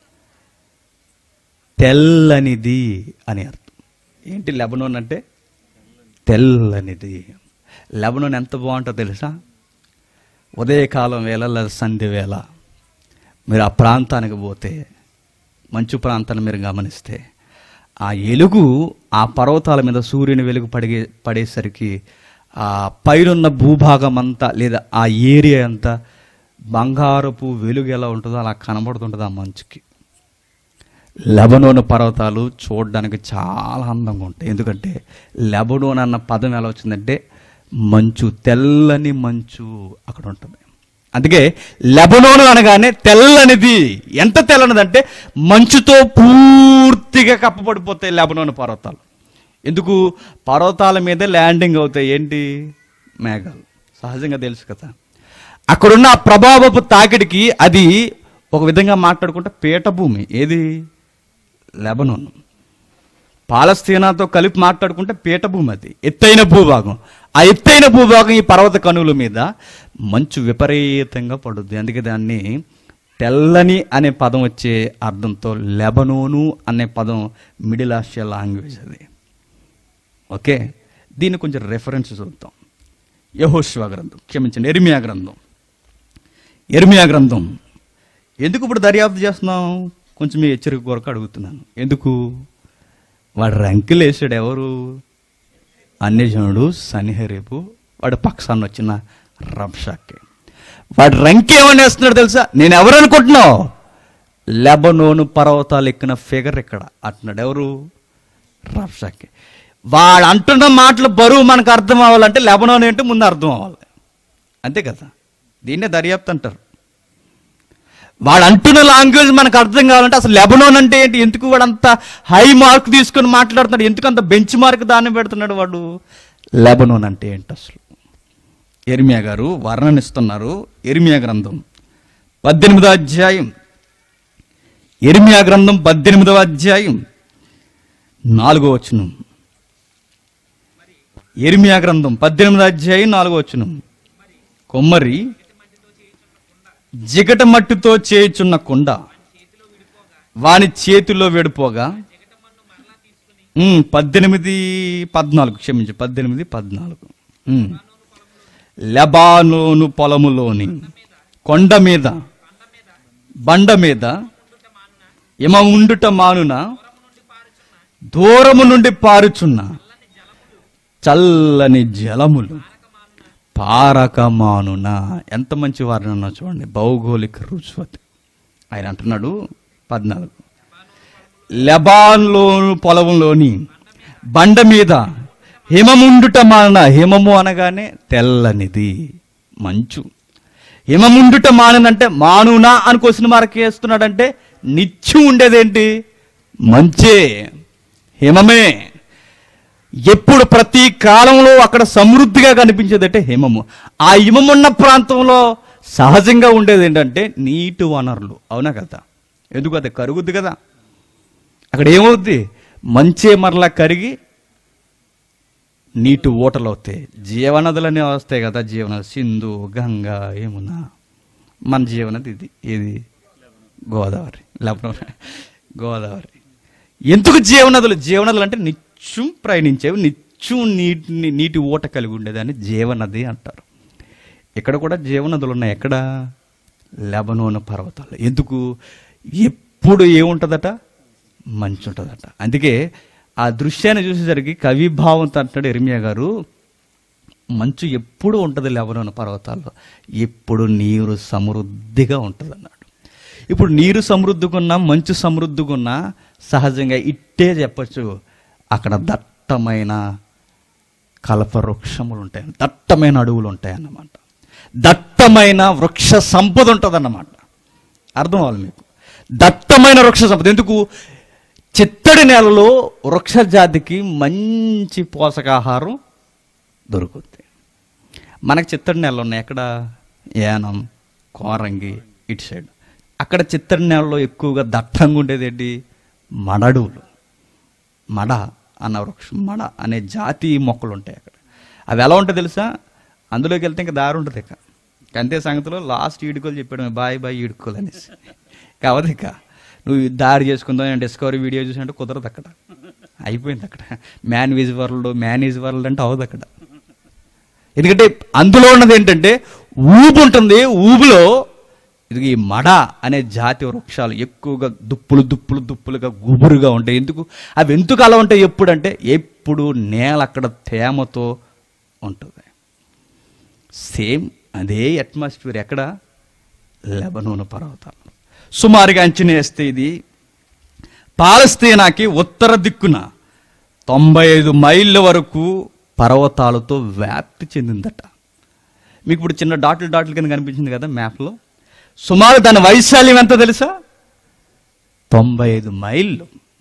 తెల్లనిది అని అర్థం ఏంటి లెబనోన్ అంటే తెల్లనిది లెబనోన్ ఎంత బాగుంటుందో తెలుసా ఉదయకాలం వేళ లేదా సంధ్య వేళ మీరు ఆ ప్రాంతానికి పోతే మంచు ప్రాంతాన్ని మీరు గమనిస్తే ఆ ఎలుగు ఆ పర్వతాల మీద సూర్యుని వెలుగు పడిగే పడేసరికి ఆ పైనున్న భూభాగం అంతా లేదా ఆ ఏరియా అంతా బంగారపు వెలుగు ఎలా ఉంటుందో అలా కనబడుతుంటుంది ఆ మంచుకి లెబనోను పర్వతాలు చూడడానికి చాలా అందంగా ఉంటాయి ఎందుకంటే లెబనోన్ అన్న పదం ఎలా వచ్చిందంటే మంచు తెల్లని మంచు అక్కడ ఉంటుంది అందుకే లెబనోను అనగానే తెల్లనిది ఎంత తెల్లనిదంటే మంచుతో పూర్తిగా కప్పబడిపోతాయి లెబనోను పర్వతాలు ఎందుకు పర్వతాల మీద ల్యాండింగ్ అవుతాయి ఏంటి మేఘాలు సహజంగా తెలుసు కదా అక్కడున్న ఆ ప్రభావపు తాకిడికి అది ఒక విధంగా మాట్లాడుకుంటే పీఠభూమి ఏది లెబనోన్ పాలస్తీనాతో కలిపి మాట్లాడుకుంటే పీఠభూమి అది ఎత్తైన భూభాగం ఆ ఎత్తైన భూభాగం ఈ పర్వత కనువుల మీద మంచు విపరీతంగా పడుద్ది అందుకే దాన్ని తెల్లని అనే పదం వచ్చే అర్థంతో లెబనోను అనే పదం మిడిల్ ఆసియా లాంగ్వేజ్ అది ఓకే దీన్ని కొంచెం రెఫరెన్స్ చూద్దాం యహోశివ గ్రంథం క్షమించండి ఎరిమియా గ్రంథం ఎర్మియా గ్రంథం ఎందుకు ఇప్పుడు దర్యాప్తు చేస్తున్నాం కొంచెం మీ హెచ్చరిక కొరకు అడుగుతున్నాను ఎందుకు వాడు రంకెలు వేసాడు ఎవరు అన్యజనుడు సనిహరేపు వాడు పక్షాన్ని వచ్చిన రబ్షాకి వాడు రంకి ఏమని వేస్తున్నాడు తెలుసా నేను ఎవరు అనుకుంటున్నావు లెబనోను పర్వతాలు ఎక్కిన ఫిగర్ ఇక్కడ అంటున్నాడు ఎవరు రబ్షాకి వాడు అంటున్న మాటలు బరువు మనకు అర్థం అవ్వాలంటే లెబనోన్ ఏంటో ముందు అర్థం అవ్వాలి అంతే కదా దీన్నే దర్యాప్తు అంటారు వాడు అంటున్న లాంగ్వేజ్ మనకు అర్థం కావాలంటే అసలు లెబనోన్ అంటే ఏంటి ఎందుకు వాడు అంత హై మార్క్ తీసుకొని మాట్లాడుతున్నాడు ఎందుకు అంత బెంచ్ మార్క్ దాన్ని పెడుతున్నాడు వాడు లెబనోన్ అంటే ఏంటి అసలు ఎర్మియా గారు వర్ణనిస్తున్నారు ఎర్మియా గ్రంథం పద్దెనిమిదో అధ్యాయం ఎర్మియా గ్రంథం పద్దెనిమిదవ అధ్యాయం నాలుగో వచనం ఎర్మియా గ్రంథం పద్దెనిమిదో అధ్యాయం నాలుగో వచనం కొమ్మరి జిగట మట్టితో చేయుచున్న కుండ వాని చేతిలో విడిపోగా ఉమ్, పద్దెనిమిది పద్నాలుగు క్షమించు పద్దెనిమిది పద్నాలుగు ఉమ్. లెబానోను పొలములోని కొండ మీద బండ మీద ఇమ ఉండుట మానున దూరము నుండి పారుచున్న చల్లని జలములు పారకమానున ఎంత మంచి వర్ణన చూడండి భౌగోళిక రుచువతి ఆయన అంటున్నాడు పద్నాలుగు లెబాన్లోను పొలంలోని బండ మీద హిమముండుట మాన హిమము అనగానే తెల్లనిది మంచు హిమముండుట మాననంటే మానునా అని క్వశ్చన్ మార్క్ వేస్తున్నాడంటే నిత్యం ఉండేదేంటి మంచే హిమమే ఎప్పుడు ప్రతి కాలంలో అక్కడ సమృద్ధిగా కనిపించేదంటే హిమము ఆ హిమమున్న ప్రాంతంలో సహజంగా ఉండేది ఏంటంటే నీటి వనరులు అవునా కదా ఎందుకు అది కరుగుద్ది కదా అక్కడ ఏమవుద్ది మంచే మరలా కరిగి నీటి ఓటలు అవుతాయి జీవనదులనే వస్తాయి కదా జీవన సింధు గంగా ఏమున్నా మన జీవనది ఇది ఇది గోదావరి లేకపోతే గోదావరి ఎందుకు జీవనదులు జీవనదులు అంటే నిత్యం ప్రయాణించేవి నిత్యం నీటిని నీటి ఓట కలిగి ఉండేదాన్ని జీవనది అంటారు ఇక్కడ కూడా జీవనదులు ఉన్నాయి ఎక్కడ లెబనోను పర్వతాలు ఎందుకు ఎప్పుడు ఏముంటుందట మంచు ఉంటుందట అందుకే ఆ దృశ్యాన్ని చూసేసరికి కవిభావంతో అంటాడు ఎరిమియా గారు మంచు ఎప్పుడు ఉంటుంది లెబనోను పర్వతాల్లో ఎప్పుడు నీరు సమృద్ధిగా ఉంటుంది అన్నాడు ఇప్పుడు నీరు సమృద్ధిగా ఉన్నా మంచు సమృద్ధిగా ఉన్నా సహజంగా ఇట్టే చెప్పచ్చు అక్కడ దట్టమైన కలప వృక్షములు ఉంటాయి దట్టమైన అడవులు ఉంటాయి అన్నమాట దట్టమైన వృక్ష సంపద ఉంటుందన్నమాట అర్థం అవ్వాలి మీకు దట్టమైన వృక్ష సంపద ఎందుకు చిత్తడి నేలలో వృక్ష జాతికి మంచి పోషకాహారం దొరుకుతుంది మనకు చిత్తడి నేలలు ఉన్నాయి ఎక్కడ యానం కోరంగి ఇటు సైడ్ అక్కడ చిత్తడి నేలలో ఎక్కువగా దట్టంగా ఉండేది ఏంటి మడడువులు మడ అన్న వృక్షం మడ అనే జాతి మొక్కలు ఉంటాయి అక్కడ అవి ఎలా ఉంటాయి తెలుసా అందులోకి వెళ్తే ఇంకా దారి ఉంటుంది ఇక అంతే సంగతిలో లాస్ట్ ఈడుకోలు చెప్పాడు బాయ్ బాయ్ ఈడుకోలు అనేసి కావదు ఇక నువ్వు దారి చేసుకుందాం నేను డిస్కవరీ వీడియో చూసినట్టు కుదరదు అక్కడ అయిపోయింది అక్కడ man is world man is world అంటే అవదు అక్కడ ఎందుకంటే అందులో ఉన్నది ఏంటంటే ఊబు ఉంటుంది ఊబులో ఇది ఈ మడ అనే జాతి వృక్షాలు ఎక్కువగా దుప్పులు దుప్పులు దుప్పులుగా గుబురుగా ఉంటాయి ఎందుకు అవి ఎందుకు అలా ఉంటాయి ఎప్పుడు అంటే ఎప్పుడు నేల అక్కడ తేమతో ఉంటుంది సేమ్ అదే అట్మాస్ఫియర్ ఎక్కడ లెబనోను పర్వతాలు సుమారుగా అంచనా వేస్తే ఇది పాలస్తీనాకి ఉత్తర దిక్కున తొంభై ఐదు మైళ్ళ వరకు పర్వతాలతో వ్యాప్తి చెందిందట మీకు ఇప్పుడు చిన్న డాట్లు డాట్లు కింద కనిపించింది కదా మ్యాప్లో సుమారు దాని వైశాల్యం ఎంత తెలుసా తొంభై ఐదు మైళ్ళు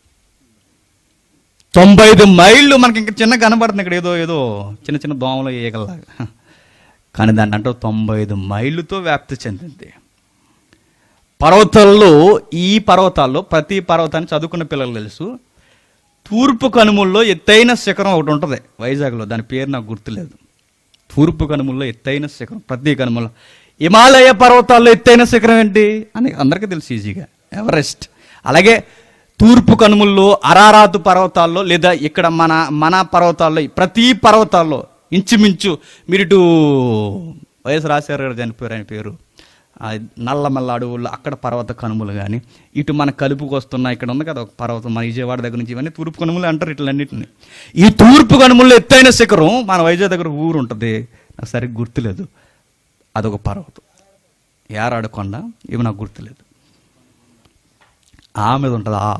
తొంభై ఐదు మైళ్ళు మనకి ఇంకా చిన్న కనబడుతుంది ఇక్కడ ఏదో ఏదో చిన్న చిన్న దోమలు ఏగల్లాగా కానీ దాన్ని అంటే తొంభై ఐదు మైళ్ళతో వ్యాప్తి చెందింది పర్వతాల్లో ఈ పర్వతాల్లో ప్రతి పర్వతాన్ని చదువుకున్న పిల్లలు తెలుసు తూర్పు కనుమల్లో ఎత్తైన శిఖరం ఒకటి ఉంటుంది వైజాగ్లో దాని పేరు నాకు గుర్తులేదు తూర్పు కనుమల్లో ఎత్తైన శిఖరం ప్రతి కనుమల్లో హిమాలయ పర్వతాల్లో ఎత్తైన శిఖరం ఏంటి అని అందరికీ తెలుసు ఈజీగా ఎవరెస్ట్ అలాగే తూర్పు కనుమల్లో అరారాతు పర్వతాల్లో లేదా ఇక్కడ మన మన పర్వతాల్లో ప్రతి పర్వతాల్లో ఇంచుమించు మీరు ఇటు వైఎస్ రాజశేఖర గారు చనిపోయారు ఆయన పేరు ఆ నల్లమల్ల అడవుల్లో అక్కడ పర్వత కనుమలు కానీ ఇటు మన కలుపుకు వస్తున్న ఇక్కడ ఉంది కదా ఒక పర్వతం మన విజయవాడ దగ్గర నుంచి ఇవన్నీ తూర్పు కనుమలు అంటారు ఇట్లన్నిటిని ఈ తూర్పు కనుమల్లో ఎత్తైన శిఖరం మన వైజాగ్ దగ్గర ఒక ఊరు ఉంటుంది నాకు సరిగ్గా గుర్తులేదు అదొక పర్వతం ఏరాడు కొండ ఇవి నాకు గుర్తులేదు ఆ మీద ఉంటుంది ఆ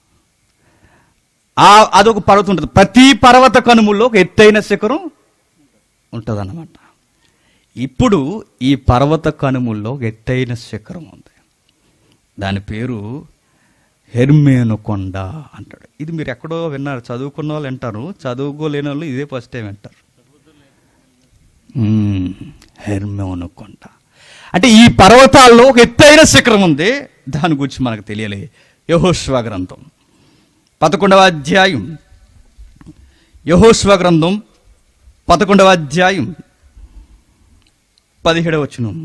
ఆ అదొక పర్వతం ఉంటుంది ప్రతి పర్వత కనుమల్లో ఒక ఎత్తైన శిఖరం ఉంటుంది ఇప్పుడు ఈ పర్వత కనుమల్లో ఒక ఎత్తైన శిఖరం ఉంది దాని పేరు హెర్మేను కొండ అంటాడు ఇది మీరు ఎక్కడో విన్నారు చదువుకున్న వాళ్ళు వింటారు చదువుకోలేని వాళ్ళు ఇదే ఫస్ట్ టైం వింటారు మ్మ్. హెర్మోను కొండ అంటే ఈ పర్వతాల్లో ఒక ఎత్తైన శిఖరం ఉంది దాని గురించి మనకు తెలియాలి యహోష్వ గ్రంథం పదకొండవ అధ్యాయం యహోష్వ గ్రంథం పదకొండవ అధ్యాయం పదిహేడవ వచనం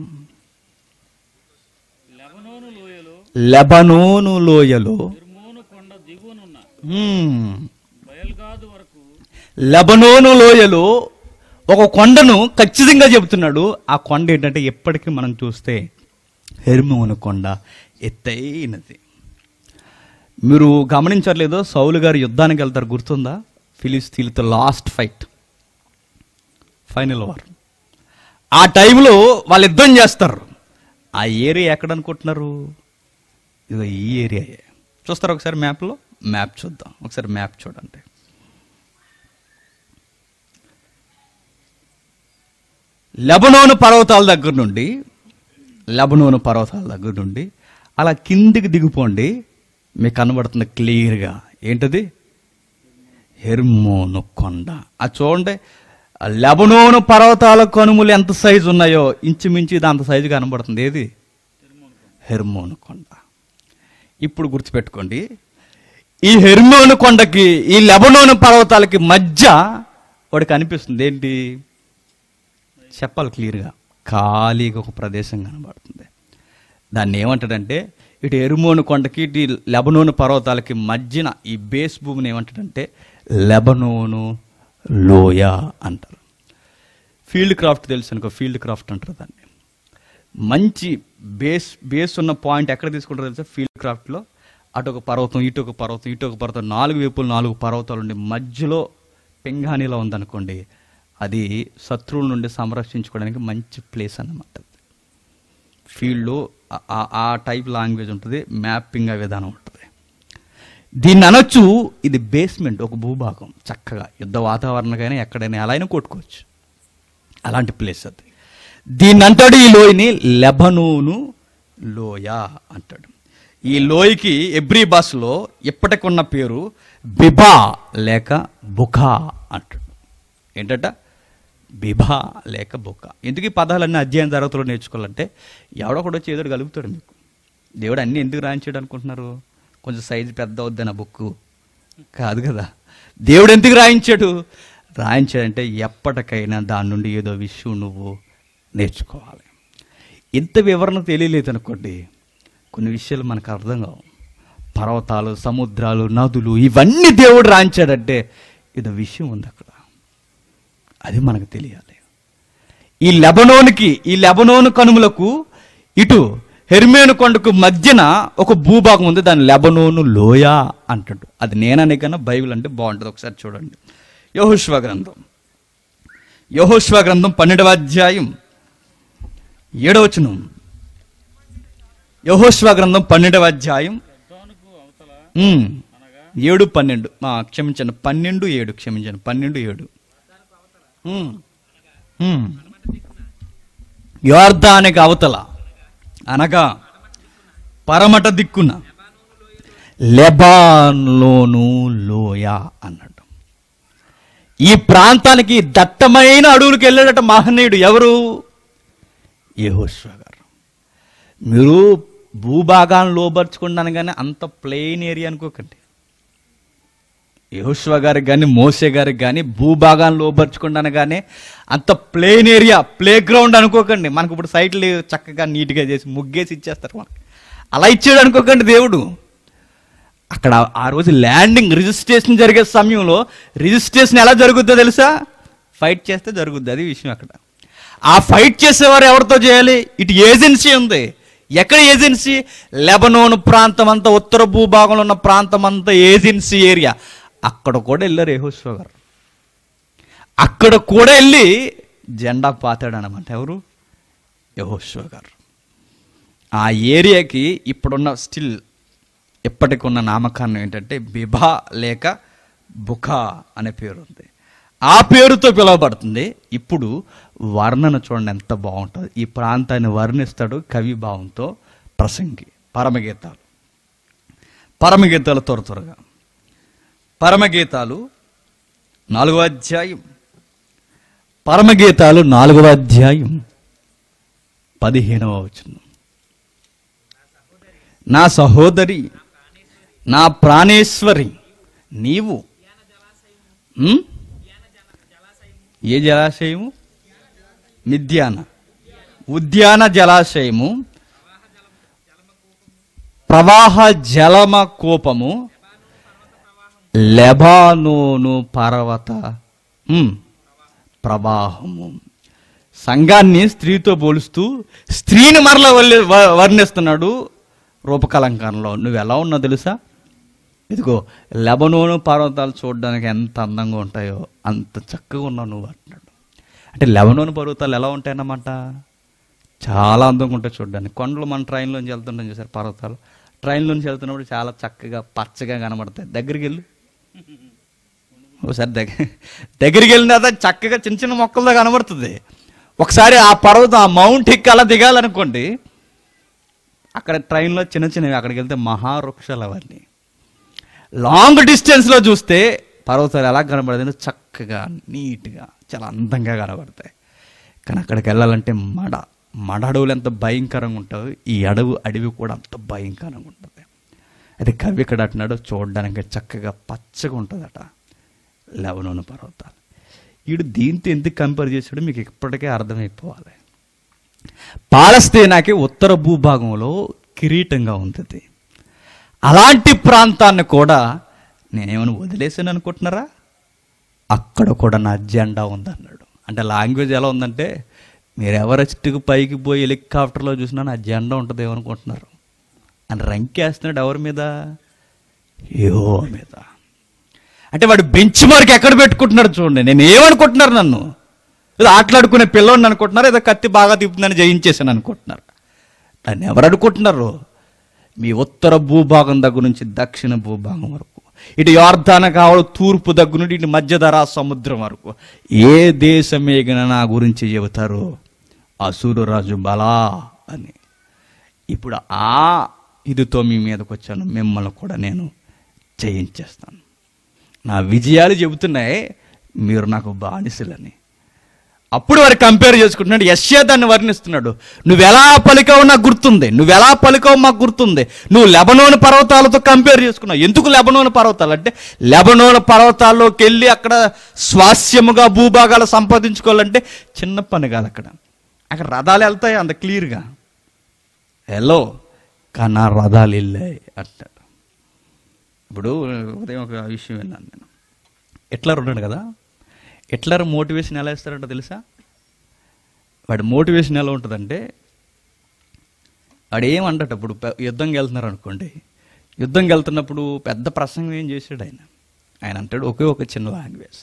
లెబనోను లోయలో లెబనోను లోయలో ఇర్మోను కొండ దిగువనున్న మ్మ్. బయల్గాదు వరకు లెబనోను లోయలో ఒక కొండను ఖచ్చితంగా చెబుతున్నాడు ఆ కొండ ఏంటంటే ఎప్పటికీ మనం చూస్తే హెర్మోను కొండ ఎత్తైనది మీరు గమనించట్లేదో సౌలు గారు యుద్ధానికి వెళ్తారు గుర్తుందా ఫిలిస్తీన్తో లాస్ట్ ఫైట్ ఫైనల్ వార్ ఆ టైంలో వాళ్ళు యుద్ధం చేస్తారు ఆ ఏరియా ఎక్కడ అనుకుంటున్నారు ఇదో ఈ ఏరియాయే చూస్తారు ఒకసారి మ్యాప్లో మ్యాప్ చూద్దాం ఒకసారి మ్యాప్ చూడండి లెబనోను పర్వతాల దగ్గర నుండి లెబనోను పర్వతాల దగ్గర నుండి అలా కిందికి దిగిపోండి మీకు కనబడుతుంది క్లియర్గా ఏంటది హెర్మోను కొండ అది చూడండి ఆ లెబనోను పర్వతాల కనుమలు ఎంత సైజు ఉన్నాయో ఇంచుమించు ఇది అంత సైజు కనబడుతుంది ఏది హెర్మోను కొండ ఇప్పుడు గుర్తుపెట్టుకోండి ఈ హెర్మోను కొండకి ఈ లెబనోను పర్వతాలకి మధ్య వాడికి అనిపిస్తుంది ఏంటి చెప్పాలి క్లియర్గా ఖాళీగా ఒక ప్రదేశం కనబడుతుంది దాన్ని ఏమంటాడంటే ఇటు ఎరుమోను కొండకి ఇటు లెబనోను పర్వతాలకి మధ్యన ఈ బేస్ భూమిని ఏమంటాడంటే లెబనోను లోయ అంటారు ఫీల్డ్ క్రాఫ్ట్ తెలుసు అనుకో ఫీల్డ్ క్రాఫ్ట్ అంటారు దాన్ని మంచి బేస్ బేస్ ఉన్న పాయింట్ ఎక్కడ తీసుకుంటారో తెలుసా ఫీల్డ్ క్రాఫ్ట్లో అటు ఒక పర్వతం ఇటు ఒక పర్వతం ఇటు ఒక పర్వతం నాలుగు వైపులు నాలుగు పర్వతాలు ఉండి మధ్యలో పింగాణిలో ఉందనుకోండి అది శత్రువుల నుండి సంరక్షించుకోవడానికి మంచి ప్లేస్ అన్నమాట ఫీల్డ్లో ఆ- ఆ- ఆ టైప్ లాంగ్వేజ్ ఉంటుంది మ్యాపింగ్ విధానం ఉంటుంది దీన్ని అనొచ్చు ఇది బేస్మెంట్ ఒక భూభాగం చక్కగా యుద్ధ వాతావరణకైనా ఎక్కడైనా ఎలా అయినా కొట్టుకోవచ్చు అలాంటి ప్లేస్ అది దీన్ని అంటాడు ఈ లోయని లెబనోను లోయ అంటాడు ఈ లోయకి ఎబ్రి భాషలో ఇప్పటికున్న పేరు బిబా లేక బుఖా అంటాడు ఏంటట బిభా లేక బుక్క ఎందుకు ఈ పదాలన్నీ అధ్యయన తరగతిలో నేర్చుకోవాలంటే ఎవడో కూడా చేదుడు కలుగుతాడు మీకు దేవుడు అన్నీ ఎందుకు రాయించాడు అనుకుంటున్నారు కొంచెం సైజు పెద్ద అవుద్దని ఆ బుక్ కాదు కదా దేవుడు ఎందుకు రాయించాడు రాయించాడంటే ఎప్పటికైనా దాని నుండి ఏదో విషయం నువ్వు నేర్చుకోవాలి ఇంత వివరణ తెలియలేదు అనుకోండి కొన్ని విషయాలు మనకు అర్థం కావు పర్వతాలు సముద్రాలు నదులు ఇవన్నీ దేవుడు రాయించాడంటే ఏదో విషయం ఉంది అక్కడ అది మనకు తెలియాలి ఈ లెబనోనికి ఈ లెబనోను కనుమలకు ఇటు హెర్మేను కొండకు మధ్యన ఒక భూభాగం ఉంది దాని లెబనోను లోయ అంటాడు అది నేననే కన్నా బైబిల్ అంటే బాగుంటుంది ఒకసారి చూడండి యహోష్వ గ్రంథం యహోష్వ గ్రంథం పన్నెండవ అధ్యాయం ఏడవచనం యహోష్వ గ్రంథం పన్నెండవ అధ్యాయం యోర్దానుకు అవతల ఉమ్, అనగా ఏడు పన్నెండు ఆ, క్షమించండి పన్నెండు ఏడు క్షమించండి పన్నెండు ఏడు ఉమ్, ఉమ్. యోర్దానికి అవతల అనగా పరమట దిక్కున లెబాన్లోను లోయ అన్నాడు ఈ ప్రాంతానికి దట్టమైన అడవులకు వెళ్ళాడట మహనీయుడు ఎవరు యెహోషువ గారు మీరు భూభాగాన్ని లోపరుచుకున్నాను కానీ అంత ప్లెయిన్ ఏరియా అనుకోకండి యహోష్వ గారికి కానీ మోసే గారికి కానీ భూభాగాన్ని లోపరుచుకున్నాను కానీ అంత ప్లేన్ ఏరియా ప్లే గ్రౌండ్ అనుకోకండి మనకు ఇప్పుడు సైట్లు చక్కగా నీట్గా చేసి ముగ్గేసి ఇచ్చేస్తారు మనకి అలా ఇచ్చాడు అనుకోకండి దేవుడు అక్కడ ఆ రోజు ల్యాండింగ్ రిజిస్ట్రేషన్ జరిగే సమయంలో రిజిస్ట్రేషన్ ఎలా జరుగుద్దో తెలుసా ఫైట్ చేస్తే జరుగుద్ది అది విషయం అక్కడ ఆ ఫైట్ చేసేవారు ఎవరితో చేయాలి ఇటు ఏజెన్సీ ఉంది ఎక్కడ ఏజెన్సీ లెబనోన్ ప్రాంతం అంతా ఉత్తర భూభాగంలో ఉన్న ప్రాంతం అంతా ఏజెన్సీ ఏరియా అక్కడ కూడా వెళ్ళారు యెహోషువ గారు అక్కడ కూడా వెళ్ళి జెండా పాతాడు అనమాట ఎవరు యెహోషువ గారు ఆ ఏరియాకి ఇప్పుడున్న స్టిల్ ఇప్పటికున్న నామకరణం ఏంటంటే బిభా లేక బుఖా అనే పేరు ఉంది ఆ పేరుతో పిలువబడుతుంది ఇప్పుడు వర్ణన చూడండి ఎంత బాగుంటుంది ఈ ప్రాంతాన్ని వర్ణిస్తాడు కవి భావంతో ప్రసంగి పరమగీతాలు పరమగీతాలు త్వర త్వరగా పరమగీతాలు నాలుగవ అధ్యాయం పరమగీతాలు నాలుగవ అధ్యాయం పదిహేనవ వచనం నా సహోదరి నా ప్రాణేశ్వరి నీవు ఉమ్? ఏ జలాశయము మిద్యాన ఉద్యాన జలాశయము ప్రవాహ జలమ కోపము లెబానోను పర్వత ఉమ్, ప్రవాహము సంఘాన్ని స్త్రీతో పోలుస్తూ స్త్రీని మరల వల్లి- వ- వర్ణిస్తున్నాడు రూపకలంకరణలో నువ్వు ఎలా ఉన్నావు తెలుసా ఇదిగో లెబనోను పర్వతాలు చూడడానికి ఎంత అందంగా ఉంటాయో అంత చక్కగా ఉన్నావు నువ్వు అంటున్నాడు అంటే లెబనోను పర్వతాలు ఎలా ఉంటాయన్నమాట చాలా అందంగా ఉంటాయి చూడడానికి కొండలు మన ట్రైన్లోంచి వెళ్తుంటాం చూసారు పర్వతాలు ట్రైన్లోంచి వెళ్తున్నప్పుడు చాలా చక్కగా పచ్చగా కనబడతాయి దగ్గరికి వెళ్ళు ఒకసారి దగ్గర దగ్గరికి వెళ్ళిన తర్వాత చక్కగా చిన్న చిన్న మొక్కలతో కనబడుతుంది ఒకసారి ఆ పర్వతం ఆ మౌంట్ ఎక్కి అలా దిగాలనుకోండి అక్కడ ట్రైన్లో చిన్న చిన్నవి అక్కడికి వెళ్తే మహావృక్షాలు అవన్నీ లాంగ్ డిస్టెన్స్లో చూస్తే పర్వతాలు ఎలా కనబడతాయి చక్కగా నీట్గా చాలా అందంగా కనబడతాయి కానీ అక్కడికి వెళ్ళాలంటే మడ మడ అడవులు ఎంత భయంకరంగా ఉంటాయో ఈ అడవి అడవి కూడా అంత భయంకరంగా ఉంటుంది అయితే కవి ఇక్కడ అంటున్నాడు చూడడానికి చక్కగా పచ్చగా ఉంటుందట లవనోను పర్వతాలు వీడు దీంతో ఎందుకు కంపేర్ చేశాడో మీకు ఇప్పటికే అర్థమైపోవాలి పాలస్తీనాకి ఉత్తర భూభాగంలో కిరీటంగా ఉంది అలాంటి ప్రాంతాన్ని కూడా నేనేమైనా వదిలేసాను అనుకుంటున్నారా అక్కడ కూడా నా జెండా ఉందన్నాడు అంటే లాంగ్వేజ్ ఎలా ఉందంటే మీరు ఎవరెస్ట్కి పైకి పోయి హెలికాప్టర్లో చూసినా నా జెండా ఉంటుంది ఏమనుకుంటున్నారు అని రంకేస్తున్నాడు ఎవరి మీద యో మీద అంటే వాడు బెంచ్ మార్క్ ఎక్కడ పెట్టుకుంటున్నాడు చూడండి నేను ఏమనుకుంటున్నారు నన్ను ఏదో ఆటలాడుకునే పిల్లోడిని అనుకుంటున్నారు ఏదో కత్తి బాగా తిప్పుతుందని జయించేసాను అనుకుంటున్నారు దాన్ని ఎవరు అనుకుంటున్నారు మీ ఉత్తర భూభాగం దగ్గర నుంచి దక్షిణ భూభాగం వరకు ఇటు యోర్ధాన కావాలి తూర్పు దగ్గర నుండి ఇటు మధ్యధరా సముద్రం వరకు ఏ దేశమేగిన నా గురించి చెబుతారు అసూరు రాజు బలా అని ఇప్పుడు ఆ ఇదితో మీ మీదకి వచ్చాను మిమ్మల్ని కూడా నేను జయించేస్తాను నా విజయాలు చెబుతున్నాయి మీరు నాకు బానిసలని అప్పుడు వారు కంపేర్ చేసుకుంటున్నాడు యశ్యా దాన్ని వర్ణిస్తున్నాడు నువ్వు ఎలా పలికావు నాకు గుర్తుంది నువ్వు ఎలా పలికావు మాకు గుర్తుంది నువ్వు లెబనోని పర్వతాలతో కంపేర్ చేసుకున్నావు ఎందుకు లెబనోని పర్వతాలు అంటే లెబనోని పర్వతాల్లోకి వెళ్ళి అక్కడ స్వాస్యముగా భూభాగాలు సంపాదించుకోవాలంటే చిన్న పని కాదు అక్కడ అక్కడ రథాలు వెళ్తాయి అంత క్లియర్గా హలో కానీ నా రథాలు వెళ్ళాయి అంటాడు ఇప్పుడు ఉదయం ఒక విషయం విన్నాను నేను ఎట్లర్ ఉన్నాడు కదా ఎట్లర్ మోటివేషన్ ఎలా ఇస్తారంటో తెలుసా వాడి మోటివేషన్ ఎలా ఉంటుందంటే వాడు ఏమంటట ఇప్పుడు పె- యుద్ధంకి వెళ్తున్నారు అనుకోండి యుద్ధంకి వెళ్తున్నప్పుడు పెద్ద ప్రసంగం ఏం చేశాడు ఆయన ఆయన అంటాడు ఒకే ఒక చిన్న లాంగ్వేజ్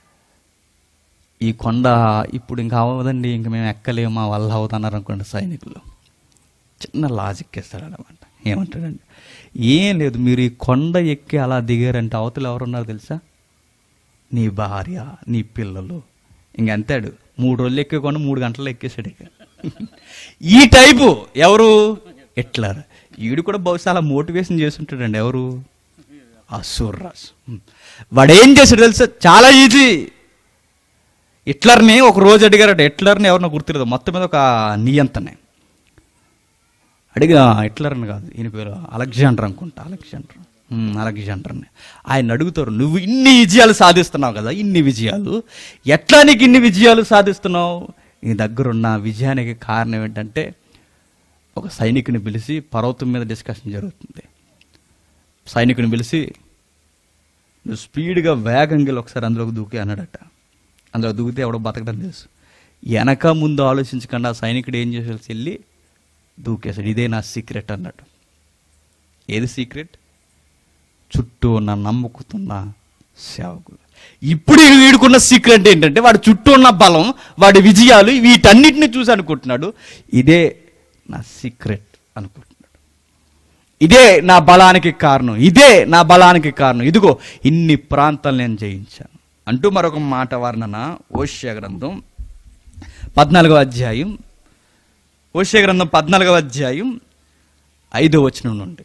ఈ కొండ ఇప్పుడు ఇంకా అవ్వదండి ఇంక మేము ఎక్కలేము మా వల్ల అవుతున్నారు అనుకోండి సైనికులు చిన్న లాజిక్ ఇస్తాడు అనమాట ఏమంటాడండి ఏం లేదు మీరు ఈ కొండ ఎక్కి అలా దిగారంటే అవతల ఎవరున్నారు తెలుసా నీ భార్య నీ పిల్లలు ఇంక అంతాడు మూడు రోజులు ఎక్కే కొండ మూడు గంటలు ఎక్కేసాడు ఇక ఈ టైపు ఎవరు ఎట్లా ఈడు కూడా బహుశా అలా మోటివేషన్ చేస్తుంటాడండి ఎవరు అసూర్రాజు వాడు ఏం చేశాడు తెలుసా చాలా ఈజీ హిట్లర్ని ఒక రోజు అడిగారట హిట్లర్ని ఎవరినో గుర్తులేదు మొత్తం మీద ఒక నియంతనే అడిగా హిట్లర్ అని కాదు ఈయన పేరు అలెగ్జాండర్ అనుకుంటా అలెగ్జాండర్ ఉమ్, అలెగ్జాండర్ని ఆయన అడుగుతారు నువ్వు ఇన్ని విజయాలు సాధిస్తున్నావు కదా ఇన్ని విజయాలు ఎట్లా నీకు ఇన్ని విజయాలు సాధిస్తున్నావు నీ దగ్గరున్న విజయానికి కారణం ఏంటంటే ఒక సైనికుని పిలిచి పర్వతం మీద డిస్కషన్ జరుగుతుంది సైనికుని పిలిచి నువ్వు స్పీడ్గా వేగంగా వెళ్ళి ఒకసారి అందులోకి దూకి అన్నాడట అందులో దూకితే ఎవడో బతకడం తెలుసు వెనక ముందు ఆలోచించకుండా ఆ సైనికుడు ఏం చేసేసి వెళ్ళి దూకేశాడు ఇదే నా సీక్రెట్ అన్నాడు ఏది సీక్రెట్ చుట్టూ ఉన్న నమ్ముకుతున్న సేవకులు ఇప్పుడు ఈ వీడుకున్న సీక్రెట్ ఏంటంటే వాడి చుట్టూ ఉన్న బలం వాడి విజయాలు వీటన్నిటిని చూసి అనుకుంటున్నాడు ఇదే నా సీక్రెట్ అనుకుంటున్నాడు ఇదే నా బలానికి కారణం ఇదే నా బలానికి కారణం ఇదిగో ఇన్ని ప్రాంతాలు నేను జయించాను అంటూ మరొక మాట వర్ణన ఓష్య గ్రంథం పద్నాలుగవ అధ్యాయం ఓష్య గ్రంథం పద్నాలుగవ అధ్యాయం ఐదో వచనం నుండి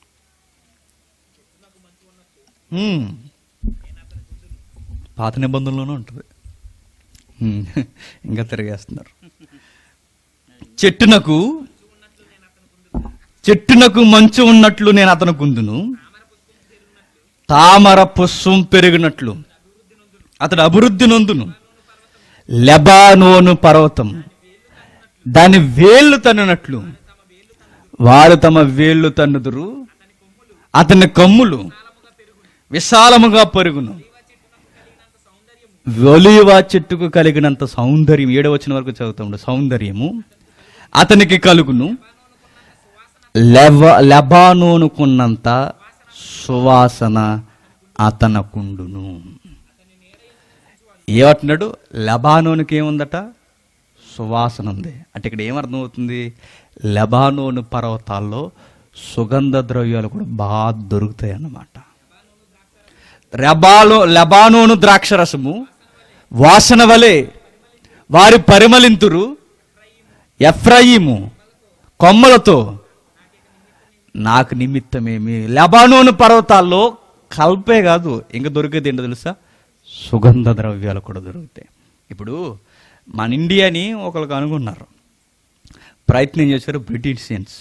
హ్మ్. పాత నిబంధనలోనే ఉంటుంది హ్మ్. ఇంకా తిరిగేస్తున్నారు చెట్టునకు చెట్టునకు మంచు ఉన్నట్లు నేను అతను గుందును తామర పుష్పం పెరిగినట్లు అతడు అభివృద్ధి నొందును లెబానోను పర్వతం దాని వేళ్ళు తన్నునట్లు వారు తమ వేళ్ళు తన్నుదురు అతని కమ్ములు విశాలముగా పెరుగును ఒలివ చెట్టుకు కలిగినంత సౌందర్యం ఏడవచ్చిన వరకు చదువుతాడు సౌందర్యము అతనికి కలుగును లెవ లెబానోనుకున్నంత సువాసన అతనకుండును ఏమంటున్నాడు లెబానోనుకి ఏముందట సువాసన ఉంది అంటే ఇక్కడ ఏమర్థం అవుతుంది లెబానోను పర్వతాల్లో సుగంధ ద్రవ్యాలు కూడా బాగా దొరుకుతాయి అన్నమాట రెబాలో లెబానోను ద్రాక్షరసము వాసన వలె వారి పరిమళింతురు ఎఫ్రాయిము కొమ్మలతో నాకు నిమిత్తమేమి లెబానోను పర్వతాల్లో కల్పే కాదు ఇంకా దొరికేది ఏంటో తెలుసా సుగంధ ద్రవ్యాలు కూడా దొరుకుతాయి ఇప్పుడు మన ఇండియాని ఒకరికి అనుకున్నారు ప్రయత్నం చేశారు బ్రిటిషియన్స్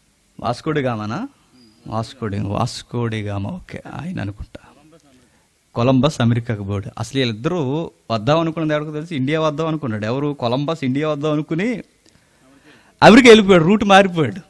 వాస్కోడి గామనా వాస్కోడి వాస్కోడి గామ ఓకే ఆయన అనుకుంటా కొలంబస్ అమెరికాకు పోయాడు అసలు వీళ్ళిద్దరూ వద్దాం అనుకున్నది ఎవరికి తెలిసి ఇండియా వద్దాం అనుకున్నాడు ఎవరు కొలంబస్ ఇండియా వద్దాం అనుకుని అమెరికా వెళ్ళిపోయాడు రూట్ మారిపోయాడు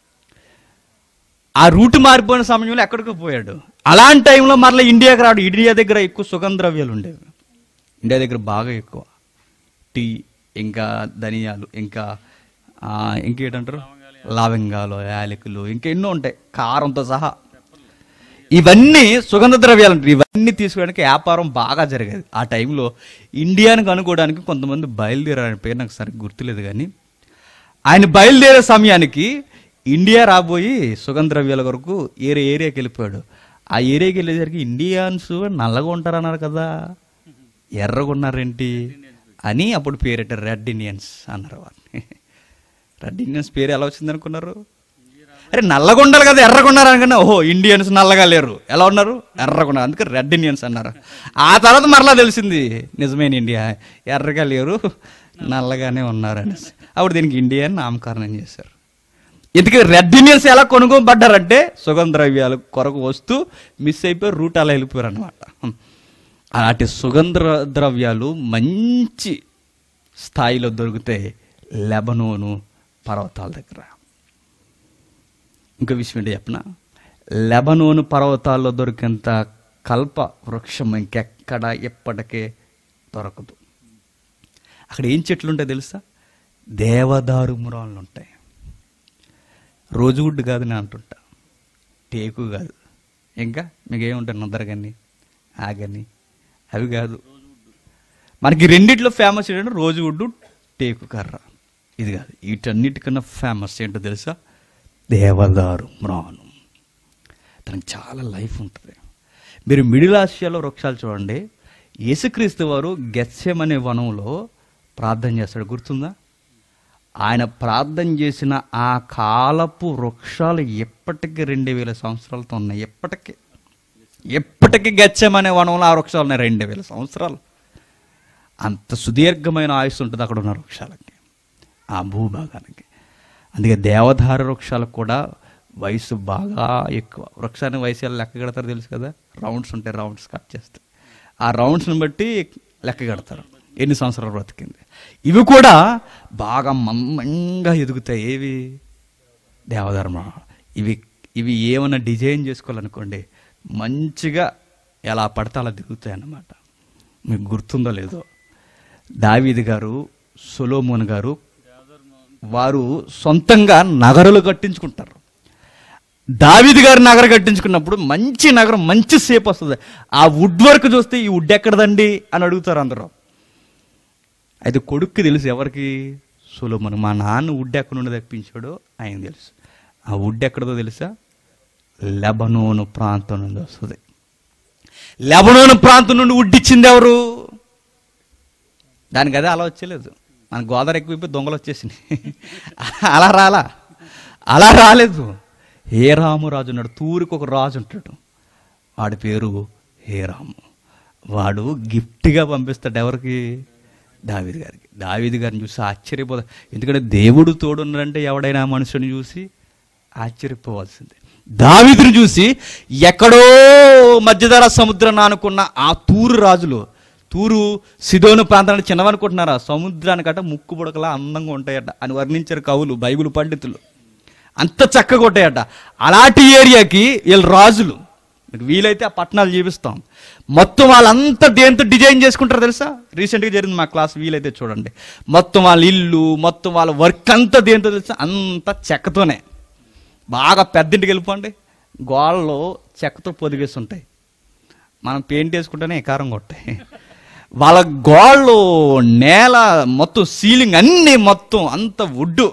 ఆ రూట్ మారిపోయిన సమయంలో ఎక్కడికో పోయాడు అలాంటి టైంలో మరలా ఇండియాకి రాడు ఇండియా దగ్గర ఎక్కువ సుగంధ ద్రవ్యాలు ఉండేవి ఇండియా దగ్గర బాగా ఎక్కువ టీ ఇంకా ధనియాలు ఇంకా ఆ, ఇంకేంటంటారు లవంగాలు యాలకులు ఇంకా ఎన్నో ఉంటాయి కారంతో సహా ఇవన్నీ సుగంధ ద్రవ్యాలు అంటారు ఇవన్నీ తీసుకోవడానికి వ్యాపారం బాగా జరిగేది ఆ టైంలో ఇండియాని కనుక్కోవడానికి కొంతమంది బయలుదేరారని పేరు నాకు సరిగ్గా గుర్తులేదు కానీ ఆయన బయలుదేరే సమయానికి ఇండియా రాబోయి సుగంధ ద్రవ్యాల కొరకు ఏరే ఏరియాకి వెళ్ళిపోయాడు ఆ ఏరియాకి వెళ్ళేసరికి ఇండియన్స్ నల్లగా ఉంటారన్నారు కదా ఎర్రగా ఉన్నారేంటి అని అప్పుడు పేరెట్టారు రెడ్ ఇండియన్స్ అన్నారు వారిని రెడ్ ఇండియన్స్ పేరు ఎలా వచ్చింది అనుకున్నారు అరే నల్లగా ఉండాలి కదా ఎర్రగా ఉన్నారు అనుకున్నా ఓహో ఇండియన్స్ నల్లగా లేరు ఎలా ఉన్నారు ఎర్రగా ఉన్నారు అందుకే రెడ్ ఇండియన్స్ అన్నారు ఆ తర్వాత మరలా తెలిసింది నిజమైన ఇండియా ఎర్రగా లేరు నల్లగానే ఉన్నారు అనేసి అప్పుడు దీనికి ఇండియా అని నామకరణం చేశారు ఇందుకే రెడ్ ఇండియన్స్ ఎలా కొనుక్కోబడ్డారంటే సుగంధ ద్రవ్యాలు కొరకు వస్తూ మిస్ అయిపోయి రూట్ అలా వెళ్ళిపోయారు అనమాట అలాంటి సుగంధ ద్రవ్యాలు మంచి స్థాయిలో దొరికితే లెబనోను పర్వతాల దగ్గర ఇంకో విషయం ఏంటి చెప్పనా లెబనోను పర్వతాల్లో దొరికేంత కల్ప వృక్షం ఇంకెక్కడ ఎప్పటికే దొరకదు అక్కడ ఏం చెట్లు ఉంటాయి తెలుసా దేవదారు మురాలు ఉంటాయి రోజువుడ్ కాదు నేను అంటుంటా టేకు కాదు ఇంకా మీకు ఏముంటాయి నొద్దరగని ఆగని అవి కాదు మనకి రెండిట్లో ఫేమస్ ఏంటంటే రోజువుడ్ టేకు కర్ర ఇది కాదు వీటన్నిటికన్నా ఫేమస్ ఏంటో తెలుసా దేవదారు మ్రాను తనకి చాలా లైఫ్ ఉంటుంది మీరు మిడిల్ ఆసియాలో వృక్షాలు చూడండి యేసుక్రీస్తు వారు గెస్సెం అనే వనంలో ప్రార్థన చేస్తాడు గుర్తుందా ఆయన ప్రార్థన చేసిన ఆ కాలపు వృక్షాలు ఎప్పటికీ రెండు వేల సంవత్సరాలతో ఉన్నాయి ఎప్పటికీ ఎప్పటికీ గెచ్చం అనే వనంలో ఆ వృక్షాలు ఉన్నాయి రెండు వేల సంవత్సరాలు అంత సుదీర్ఘమైన ఆయుస్సు ఉంటుంది అక్కడ ఉన్న వృక్షాలకి ఆ భూభాగానికి అందుకే దేవధార వృక్షాలకు కూడా వయసు బాగా ఎక్కువ వృక్షాన్ని వయసు ఎలా లెక్క కడతారు తెలుసు కదా రౌండ్స్ ఉంటాయి రౌండ్స్ కట్ చేస్తే ఆ రౌండ్స్ని బట్టి లెక్క కడతారు ఎన్ని సంవత్సరాలు బ్రతికింది ఇవి కూడా బాగా మందంగా ఎదుగుతాయి ఏవి దేవధర్మ ఇవి ఇవి ఏమైనా డిజైన్ చేసుకోవాలనుకోండి మంచిగా ఎలా పడితే అలా దిగుతాయి అన్నమాట మీకు గుర్తుందో లేదో దావీది గారు సొలోమోన్ గారు వారు సొంతంగా నగరులు కట్టించుకుంటారు దావీది గారి నగరం కట్టించుకున్నప్పుడు మంచి నగరం మంచి సేపు వస్తుంది ఆ వుడ్ వర్క్ చూస్తే ఈ వుడ్ ఎక్కడదండి అని అడుగుతారు అందరూ అయితే కొడుక్కి తెలుసు ఎవరికి సొలోమన్ మా నాన్న వుడ్ ఎక్కడ నుండి తెప్పించాడో ఆయన తెలుసు ఆ వుడ్ ఎక్కడదో తెలుసా లెబనోను ప్రాంతం నుండి వస్తుంది లెబనోను ప్రాంతం నుండి వుడ్ ఇచ్చింది ఎవరు దానికి అదే అలా వచ్చేలేదు మన గోదావరి ఎక్కువైపోయి దొంగలు వచ్చేసినాయి అలా రాలా అలా రాలేదు హే రాము రాజు ఉన్నాడు తూరికి ఒక రాజు ఉంటాడు వాడి పేరు హే రాము వాడు గిఫ్ట్గా పంపిస్తాడు ఎవరికి దావీది గారికి దావీది గారిని చూసి ఆశ్చర్యపోతా ఎందుకంటే దేవుడు తోడున్నాడంటే ఎవడైనా ఆ మనుషుని చూసి ఆశ్చర్యపోవాల్సిందే దావీదుని చూసి ఎక్కడో మధ్యధర సముద్రం అనుకున్న ఆ తూరు రాజులు తూరు సిదోను ప్రాంతాన్ని చిన్నవనుకుంటున్నారా సముద్రానికట ముక్కు బుడకలా అందంగా ఉంటాయట అని వర్ణించారు కవులు బైబిల్ పండితులు అంత చక్కగా ఉంటాయట అలాంటి ఏరియాకి వీళ్ళు రాజులు మీకు వీలైతే ఆ పట్టణాలు చూపిస్తాం మొత్తం వాళ్ళంతా దేంతో డిజైన్ చేసుకుంటారు తెలుసా రీసెంట్గా జరిగింది మా క్లాస్ వీలైతే చూడండి మొత్తం వాళ్ళ ఇల్లు మొత్తం వాళ్ళ వర్క్ అంతా దేంతో తెలుసా అంత చెక్కతోనే బాగా పెద్దింటికి వెళ్ళిపోండి గోడలు చెక్కతో పొదిగేసి ఉంటాయి మనం పెయింట్ వేసుకుంటేనే ఎకారం కొట్టాయి వాళ్ళ గోళ్ళు నేల మొత్తం సీలింగ్ అన్నీ మొత్తం అంత వుడ్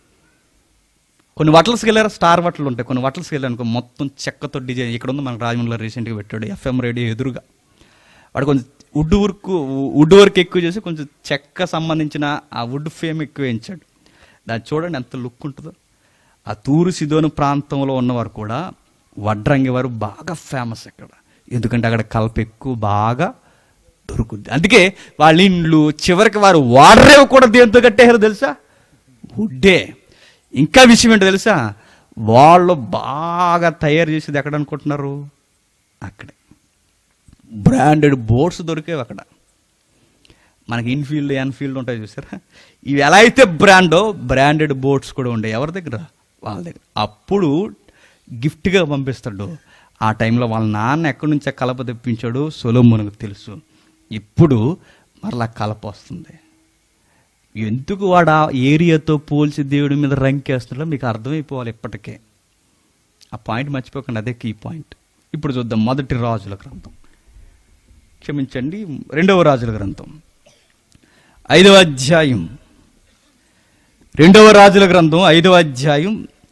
కొన్ని వటల్స్కి వెళ్ళారా స్టార్ వటలు ఉంటాయి కొన్ని వటల్స్కి వెళ్ళారు అనుకో మొత్తం చెక్కతో డిజైన్ ఇక్కడ ఉంది మనకు రాజమండ్రిలో రీసెంట్గా పెట్టాడు ఎఫ్ఎం రేడియో ఎదురుగా వాడు కొంచెం వుడ్ వర్క్ వుడ్ వర్క్ ఎక్కువ చేసి కొంచెం చెక్క సంబంధించిన ఆ వుడ్ ఫేమ్ ఎక్కువ వేయించాడు దాన్ని చూడండి ఎంత లుక్ ఉంటుందో ఆ తూరు సిదోను ప్రాంతంలో ఉన్నవారు కూడా వడ్రంగి వారు బాగా ఫేమస్ అక్కడ ఎందుకంటే అక్కడ కలప ఎక్కువ బాగా దొరుకుద్ది అందుకే వాళ్ళ ఇండ్లు చివరికి వారు వాడరేవి కూడా దేంతో కట్టేశారు తెలుసా వుడ్డే ఇంకా విషయం ఏంటో తెలుసా వాళ్ళు బాగా తయారు చేసేది ఎక్కడ అనుకుంటున్నారు అక్కడే బ్రాండెడ్ బోట్స్ దొరికేవి అక్కడ మనకి ఇన్ఫీల్డ్ ఎన్ఫీల్డ్ ఉంటాయి చూసారా ఇవి ఎలా అయితే బ్రాండో బ్రాండెడ్ బోట్స్ కూడా ఉండే ఎవరి దగ్గర వాళ్ళ దగ్గర అప్పుడు గిఫ్ట్గా పంపిస్తాడు ఆ టైంలో వాళ్ళ నాన్న ఎక్కడి నుంచో కలప తెప్పించాడు సొలోమునకు తెలుసు ఇప్పుడు మరలా కలప వస్తుంది ఎందుకు వాడు ఆ ఏరియాతో పోల్చి దేవుడి మీద రంకేస్తున్నాడో మీకు అర్థమైపోవాలి ఇప్పటికే ఆ పాయింట్ మర్చిపోకండి అదే కీ పాయింట్ ఇప్పుడు చూద్దాం మొదటి రాజుల గ్రంథం క్షమించండి రెండవ రాజుల గ్రంథం ఐదవ అధ్యాయం రెండవ రాజుల గ్రంథం ఐదవ అధ్యాయం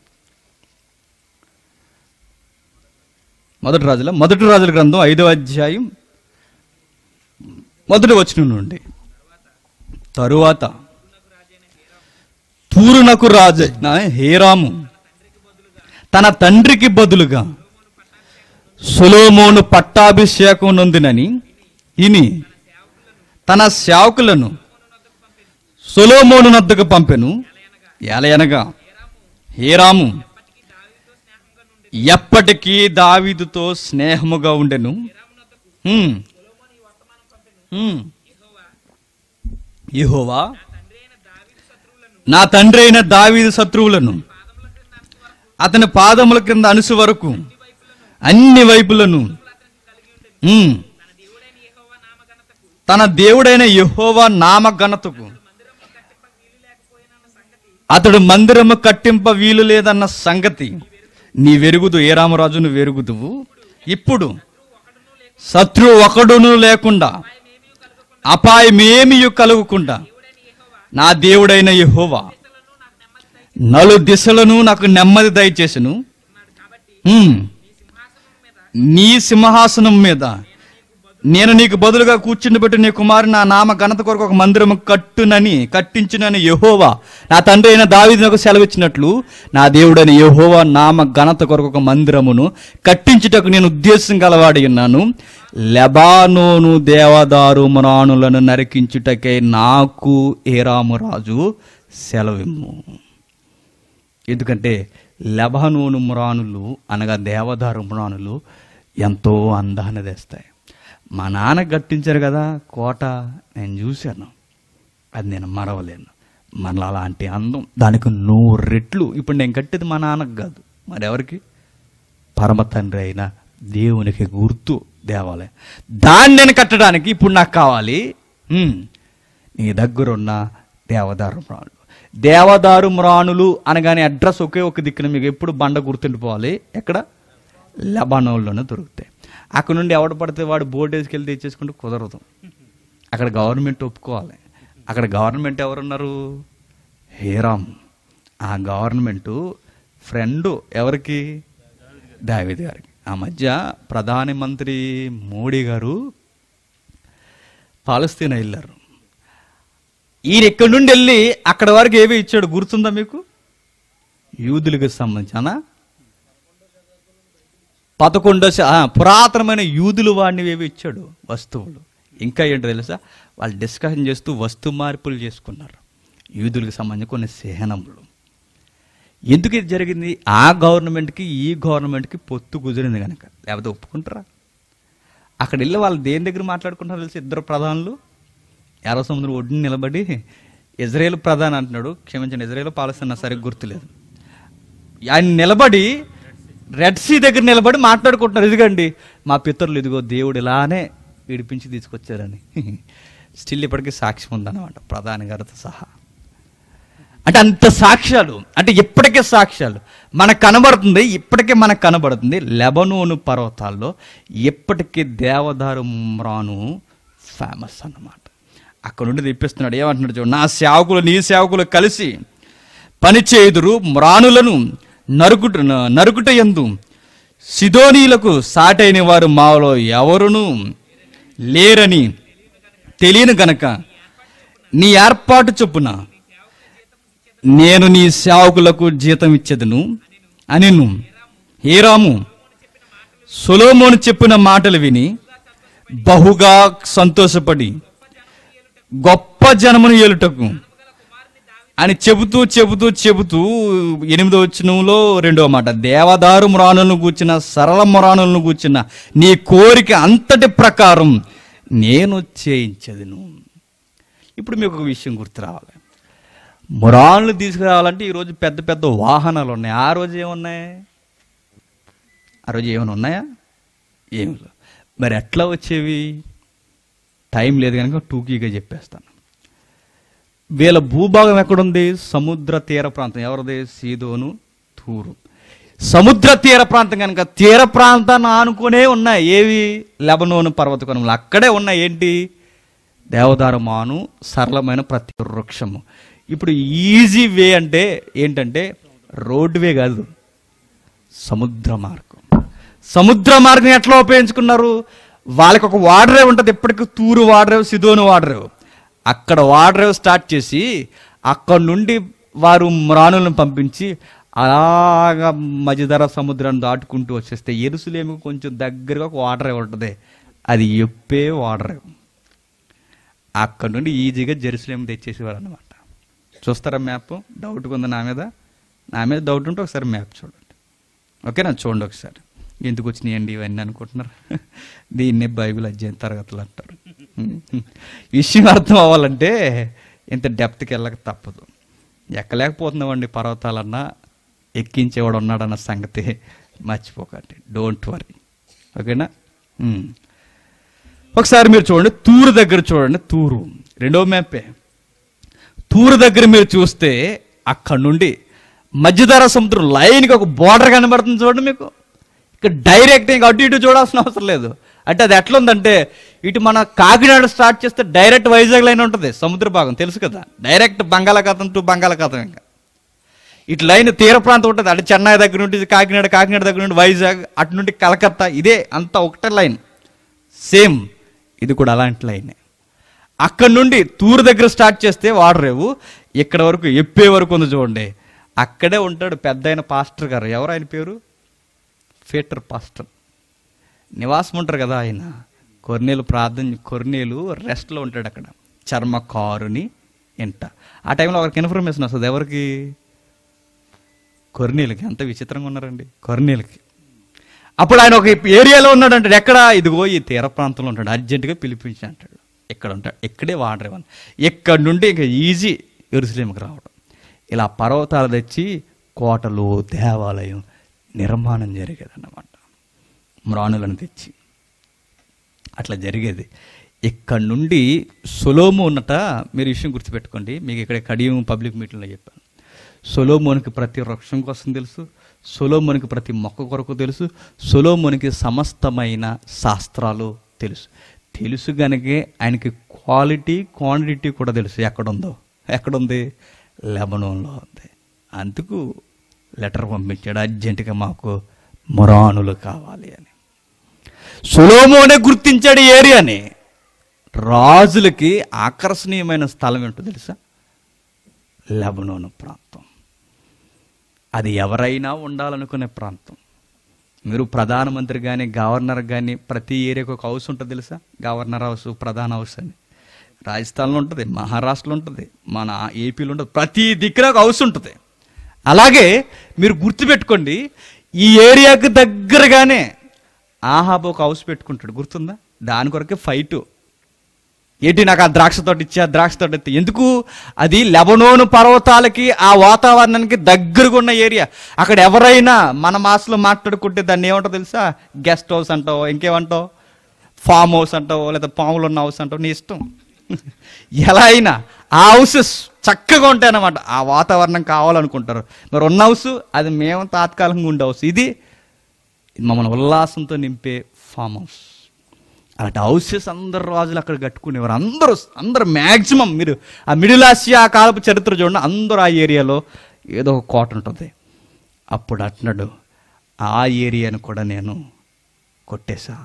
మొదటి రాజుల మొదటి రాజుల గ్రంథం ఐదవ అధ్యాయం మొదటి వచనం నుండి తరువాత తూరునకు రాజైన హేరాము తన తండ్రికి బదులుగా సొలోమోను పట్టాభిషేకం నొందినని ఇని తన సేవకులను సొలోమోను నద్దకు పంపెను ఎలయనగా హేరాము ఎప్పటికీ దావీదుతో స్నేహముగా ఉండెను హ్మ్. హ్మ్. యెహోవా నా తండ్రి అయిన దావీదు శత్రువులను అతని పాదముల కింద అనుసు వరకు అన్ని వైపులను హ్మ్. తన దేవుడైన యెహోవా నామ ఘనతకు అతడు మందిరము కట్టింప వీలు లేదన్న సంగతి నీ వెరుగుదు ఏ రామరాజు నువ్వు వెరుగుదువు ఇప్పుడు శత్రువు ఒకడును లేకుండా అపాయమేమీ కలుగకుండా నా దేవుడైన యెహోవా నలు దిశలను నాకు నెమ్మది దయచేసెను హ్మ్. నీ సింహాసనం మీద నేను నీకు బదులుగా కూర్చుని పెట్టి నీ కుమారు నా నామ ఘనత కొరకు ఒక మందిరం కట్టునని కట్టించునని యెహోవా నా తండ్రి అయిన దావీదునకు సెలవిచ్చినట్లు నా దేవుడైన యెహోవా నామ ఘనత కొరకు ఒక మందిరమును కట్టించుటకు నేను ఉద్దేశం గలవాడి ఉన్నాను లెబానోను దేవదారు మ్రాణులను నరికించుటకై నాకు ఏరాము రాజు సెలవిమ్ము ఎందుకంటే లెబానోను మ్రానులు అనగా దేవదారు మ్రానులు ఎంతో అందాన్ని తెస్తాయి మా నాన్న కట్టించారు కదా కోట నేను చూశాను అది నేను మరవలేను మనలో అలాంటి అందం దానికి నూరు రెట్లు ఇప్పుడు నేను కట్టేది మా నాన్నకు కాదు మరెవరికి పరమ తండ్రి అయిన దేవునికి గుర్తు దేవాలయం దాన్ని నేను కట్టడానికి ఇప్పుడు నాకు కావాలి హ్మ్, నీ దగ్గరున్న దేవదారు మ్రాణులు దేవదారు మ్రాణులు అనగానే అడ్రస్ ఒకే ఒక దిక్కున మీకు ఎప్పుడు బండ గుర్తుండిపోవాలి ఎక్కడ లెబానోన్లోనే దొరుకుతాయి అక్కడ నుండి ఎవడు పడితే వాడు బోర్డు వేసుకెళ్ళి తెచ్చేసుకుంటే కుదరదు అక్కడ గవర్నమెంట్ ఒప్పుకోవాలి అక్కడ గవర్నమెంట్ ఎవరున్నారు హేరామ్ ఆ గవర్నమెంటు ఫ్రెండ్ ఎవరికి దావిద్ గారికి ఆ మధ్య ప్రధానమంత్రి మోడీ గారు పాలస్తీనా వెళ్ళారు ఈయన ఇక్కడి నుండి వెళ్ళి అక్కడ వరకు ఏవి ఇచ్చాడు గుర్తుందా మీకు యూదులకు సంబంధించిన పదకొండో శ- ఆ, పురాతనమైన యూదులు వాడిని ఏవి ఇచ్చాడు వస్తువులు ఇంకా ఏంటో తెలుసా వాళ్ళు డిస్కషన్ చేస్తూ వస్తు మార్పులు చేసుకున్నారు యూదులకు సంబంధించిన కొన్ని చిహ్నములు ఎందుకు ఇది జరిగింది ఆ గవర్నమెంట్కి ఈ గవర్నమెంట్కి పొత్తు కుదిరింది కనుక లేకపోతే ఒప్పుకుంటారా అక్కడ వెళ్ళి వాళ్ళు దేని దగ్గర మాట్లాడుకుంటారో తెలిసి ఇద్దరు ప్రధానులు ఎర్ర సముద్రం ఒడ్డున నిలబడి ఇజ్రాయేల్ ప్రధాని అంటున్నాడు క్షమించండి ఇజ్రాయేల్ పాలస్తీనా సరిగ్గా గుర్తులేదు ఆయన నిలబడి రెడ్ సీ దగ్గర నిలబడి మాట్లాడుకుంటున్నారు ఇదిగండి మా పితరులు ఇదిగో దేవుడు ఇలానే విడిపించి తీసుకొచ్చారని స్టిల్ ఇప్పటికీ సాక్ష్యం ఉందన్నమాట ప్రధాని గారితో సహా అంటే అంత సాక్ష్యాలు అంటే ఇప్పటికే సాక్ష్యాలు మనకు కనబడుతుంది ఇప్పటికే మనకు కనబడుతుంది లెబనోను పర్వతాల్లో ఇప్పటికీ దేవదారు మ్రాను ఫేమస్ అన్నమాట అక్కడ నుండి తెప్పిస్తున్నాడు ఏమంటున్నాడు చూడు నా సేవకులు నీ సేవకులు కలిసి పని చేయుదురు మ్రానులను నరుకుట నరుకుట ఎందు సిదోనీలకు సాటైన వారు మాలో ఎవరును లేరని తెలియను గనక నీ ఏర్పాటు చొప్పున నేను నీ సేవకులకు జీతం ఇచ్చేదను అనిను హీరాము సొలోమోను చెప్పిన మాటలు విని బహుగా సంతోషపడి గొప్ప జనమును ఏలుటకు అని చెబుతూ చెబుతూ చెబుతూ ఎనిమిదో వచనంలో రెండో మాట దేవదారు మ్రాణులను కూర్చిన సరళ మ్రాణులను కూర్చిన నీ కోరిక అంతటి ప్రకారం నేను చేయించదును ఇప్పుడు మీకు ఒక విషయం గుర్తు రావాలి మురాన్లు తీసుకురావాలంటే ఈరోజు పెద్ద పెద్ద వాహనాలు ఉన్నాయి ఆ రోజు ఏమున్నాయి ఆ రోజు ఏమైనా ఉన్నాయా ఏమి లేవు మరి ఎట్లా వచ్చేవి టైం లేదు కనుక టూకీగా చెప్పేస్తాను వీళ్ళ భూభాగం ఎక్కడుంది సముద్ర తీర ప్రాంతం ఎవరిది సీదోను తూరు సముద్ర తీర ప్రాంతం కనుక తీర ప్రాంతాన్ని ఆనుకునే ఉన్నాయి ఏవి లెబనోను పర్వత కొనములు అక్కడే ఉన్నాయి ఏంటి దేవదారమాను సరళమైన ప్రతి వృక్షము ఇప్పుడు ఈజీ వే అంటే ఏంటంటే రోడ్ వే కాదు సముద్ర మార్గం సముద్ర మార్గం ఎట్లా ఉపయోగించుకున్నారు వాళ్ళకి ఒక వాడరేవ్ ఉంటుంది ఎప్పటికీ తూరు వాడరేవ్ సిదోను వాడరేవ్ అక్కడ వాడరేవ్ స్టార్ట్ చేసి అక్కడ నుండి వారు మ్రాణులను పంపించి అలాగా మధ్యధర సముద్రాన్ని దాటుకుంటూ వచ్చేస్తే ఎరుసలేము కొంచెం దగ్గరగా ఒక వాడరేవ్ ఉంటుంది అది ఎప్పే వాడరేవ్ అక్కడ నుండి ఈజీగా జెరూసలేం తెచ్చేసేవారు అనమాట చూస్తారా మ్యాప్ డౌట్ ఉంది నా మీద నా మీద డౌట్ ఉంటే ఒకసారి మ్యాప్ చూడండి ఓకేనా చూడండి ఒకసారి ఎందుకు వచ్చినాయండి ఇవన్నీ అనుకుంటున్నారు దీన్నే బైబిల్ అధ్యయన తరగతులు అంటారు విషయం అర్థం అవ్వాలంటే ఇంత డెప్త్కి వెళ్ళక తప్పదు ఎక్కలేకపోతున్నామండి పర్వతాలన్నా ఎక్కించేవాడు ఉన్నాడన్న సంగతి మర్చిపోకండి డోంట్ వరీ ఓకేనా ఉమ్. ఒకసారి మీరు చూడండి తూరు దగ్గర చూడండి తూరు రెండో మ్యాపే తూరు దగ్గర మీరు చూస్తే అక్కడ నుండి మధ్యధర సముద్రం లైన్కి ఒక బోర్డర్ కనబడుతుంది చూడండి మీకు ఇక్కడ డైరెక్ట్ ఇంకా అటు ఇటు చూడాల్సిన అవసరం లేదు అంటే అది ఎట్లా ఉందంటే ఇటు మన కాకినాడ స్టార్ట్ చేస్తే డైరెక్ట్ వైజాగ్ లైన్ ఉంటుంది సముద్ర భాగం తెలుసు కదా డైరెక్ట్ బంగాళాఖాతం టు బంగాళాఖాతం ఇంకా ఇటు లైన్ తీర ప్రాంతం ఉంటుంది అటు చెన్నై దగ్గర నుండి కాకినాడ కాకినాడ దగ్గర నుండి వైజాగ్ అటు నుండి కలకత్తా ఇదే అంతా ఒకటే లైన్ సేమ్ ఇది కూడా అలాంటి లైనే అక్కడ నుండి తూరు దగ్గర స్టార్ట్ చేస్తే వాడరేవు ఇక్కడ వరకు ఎప్పే వరకు ఉంది చూడండి అక్కడే ఉంటాడు పెద్ద అయిన పాస్టర్ గారు ఎవరు ఆయన పేరు ఫీటర్ పాస్టర్ నివాసం ఉంటారు కదా ఆయన కొర్నేలు ప్రార్థన కొర్నేలు రెస్ట్లో ఉంటాడు అక్కడ చర్మకారుని ఎంట ఆ టైంలో ఒకరికి ఇన్ఫర్మేషన్ వస్తుంది ఎవరికి కొర్నేలకి ఎంత విచిత్రంగా ఉన్నారండి కొర్నేలకి అప్పుడు ఆయన ఒక ఏరియాలో ఉన్నాడు అంటాడు ఎక్కడ ఇదిగో ఈ తీర ప్రాంతంలో ఉంటాడు అర్జెంటుగా పిలిపించి అంటాడు ఇక్కడ ఉంటాడు ఇక్కడే వాడరేవని ఇక్కడ నుండి ఇంకా ఈజీ ఎరుసలేమికి రావడం ఇలా పర్వతాలు తెచ్చి కోటలు దేవాలయం నిర్మాణం జరిగేది అన్నమాట మ్రాణులను తెచ్చి అట్లా జరిగేది ఇక్కడ నుండి సొలోము ఉన్నట మీరు ఈ విషయం గుర్తుపెట్టుకోండి మీకు ఇక్కడ కడియం పబ్లిక్ మీటింగ్లో చెప్పాను సొలోమోనికి ప్రతి వృక్షం కోసం తెలుసు సొలోమోనికి ప్రతి మొక్క కొరకు తెలుసు సొలోమోనికి సమస్తమైన శాస్త్రాలు తెలుసు తెలుసు గనకే ఆయనకి క్వాలిటీ క్వాంటిటీ కూడా తెలుసు ఎక్కడుందో ఎక్కడుంది లెబనోన్లో ఉంది అందుకు లెటర్ పంపించాడు అర్జెంటుగా మాకు మొరానులు కావాలి అని సులోమోనే గుర్తించాడు ఈ ఏరియాని రాజులకి ఆకర్షణీయమైన స్థలం ఏంటో తెలుసా లెబనోను ప్రాంతం అది ఎవరైనా ఉండాలనుకునే ప్రాంతం మీరు ప్రధానమంత్రి కానీ గవర్నర్ కానీ ప్రతి ఏరియాకి ఒక హౌస్ ఉంటుంది తెలుసా గవర్నర్ హౌస్ ప్రధాన హౌస్ అని రాజస్థాన్లో ఉంటుంది మహారాష్ట్రలో ఉంటుంది మన ఏపీలో ఉంటుంది ప్రతి దిక్కున ఒక హౌస్ ఉంటుంది అలాగే మీరు గుర్తుపెట్టుకోండి ఈ ఏరియాకి దగ్గరగానే ఆహాబ్ ఒక హౌస్ పెట్టుకుంటాడు గుర్తుందా దాని కొరకే ఫైటు ఏంటి నాకు ఆ ద్రాక్ష తోట ఇచ్చి ఆ ద్రాక్ష తోట ఇచ్చి ఎందుకు అది లెబనోను పర్వతాలకి ఆ వాతావరణానికి దగ్గరగా ఉన్న ఏరియా అక్కడ ఎవరైనా మన మాసలో మాట్లాడుకుంటే దాన్ని ఏమంటావు తెలుసా గెస్ట్ హౌస్ అంటావు ఇంకేమంటావు ఫామ్ హౌస్ అంటావు లేదా పాములు ఉన్న హౌస్ అంటావు నీ ఇష్టం ఎలా అయినా ఆ హౌసెస్ చక్కగా ఉంటాయి అన్నమాట ఆ వాతావరణం కావాలనుకుంటారు మరి ఉన్న హౌస్ అది మేము తాత్కాలికంగా ఉండే హౌస్ ఇది ఇది మమ్మల్ని ఉల్లాసంతో నింపే ఫామ్ హౌస్ అలాంటి హౌసెస్ అందరు రాజులు అక్కడ కట్టుకునేవారు అందరూ అందరూ మ్యాక్సిమం మీరు ఆ మిడిల్ ఆసియా ఆ కాలపు చరిత్ర చూడండి అందరూ ఆ ఏరియాలో ఏదో ఒక కోట ఉంటుంది అప్పుడు అంటున్నాడు ఆ ఏరియాను కూడా నేను కొట్టేశా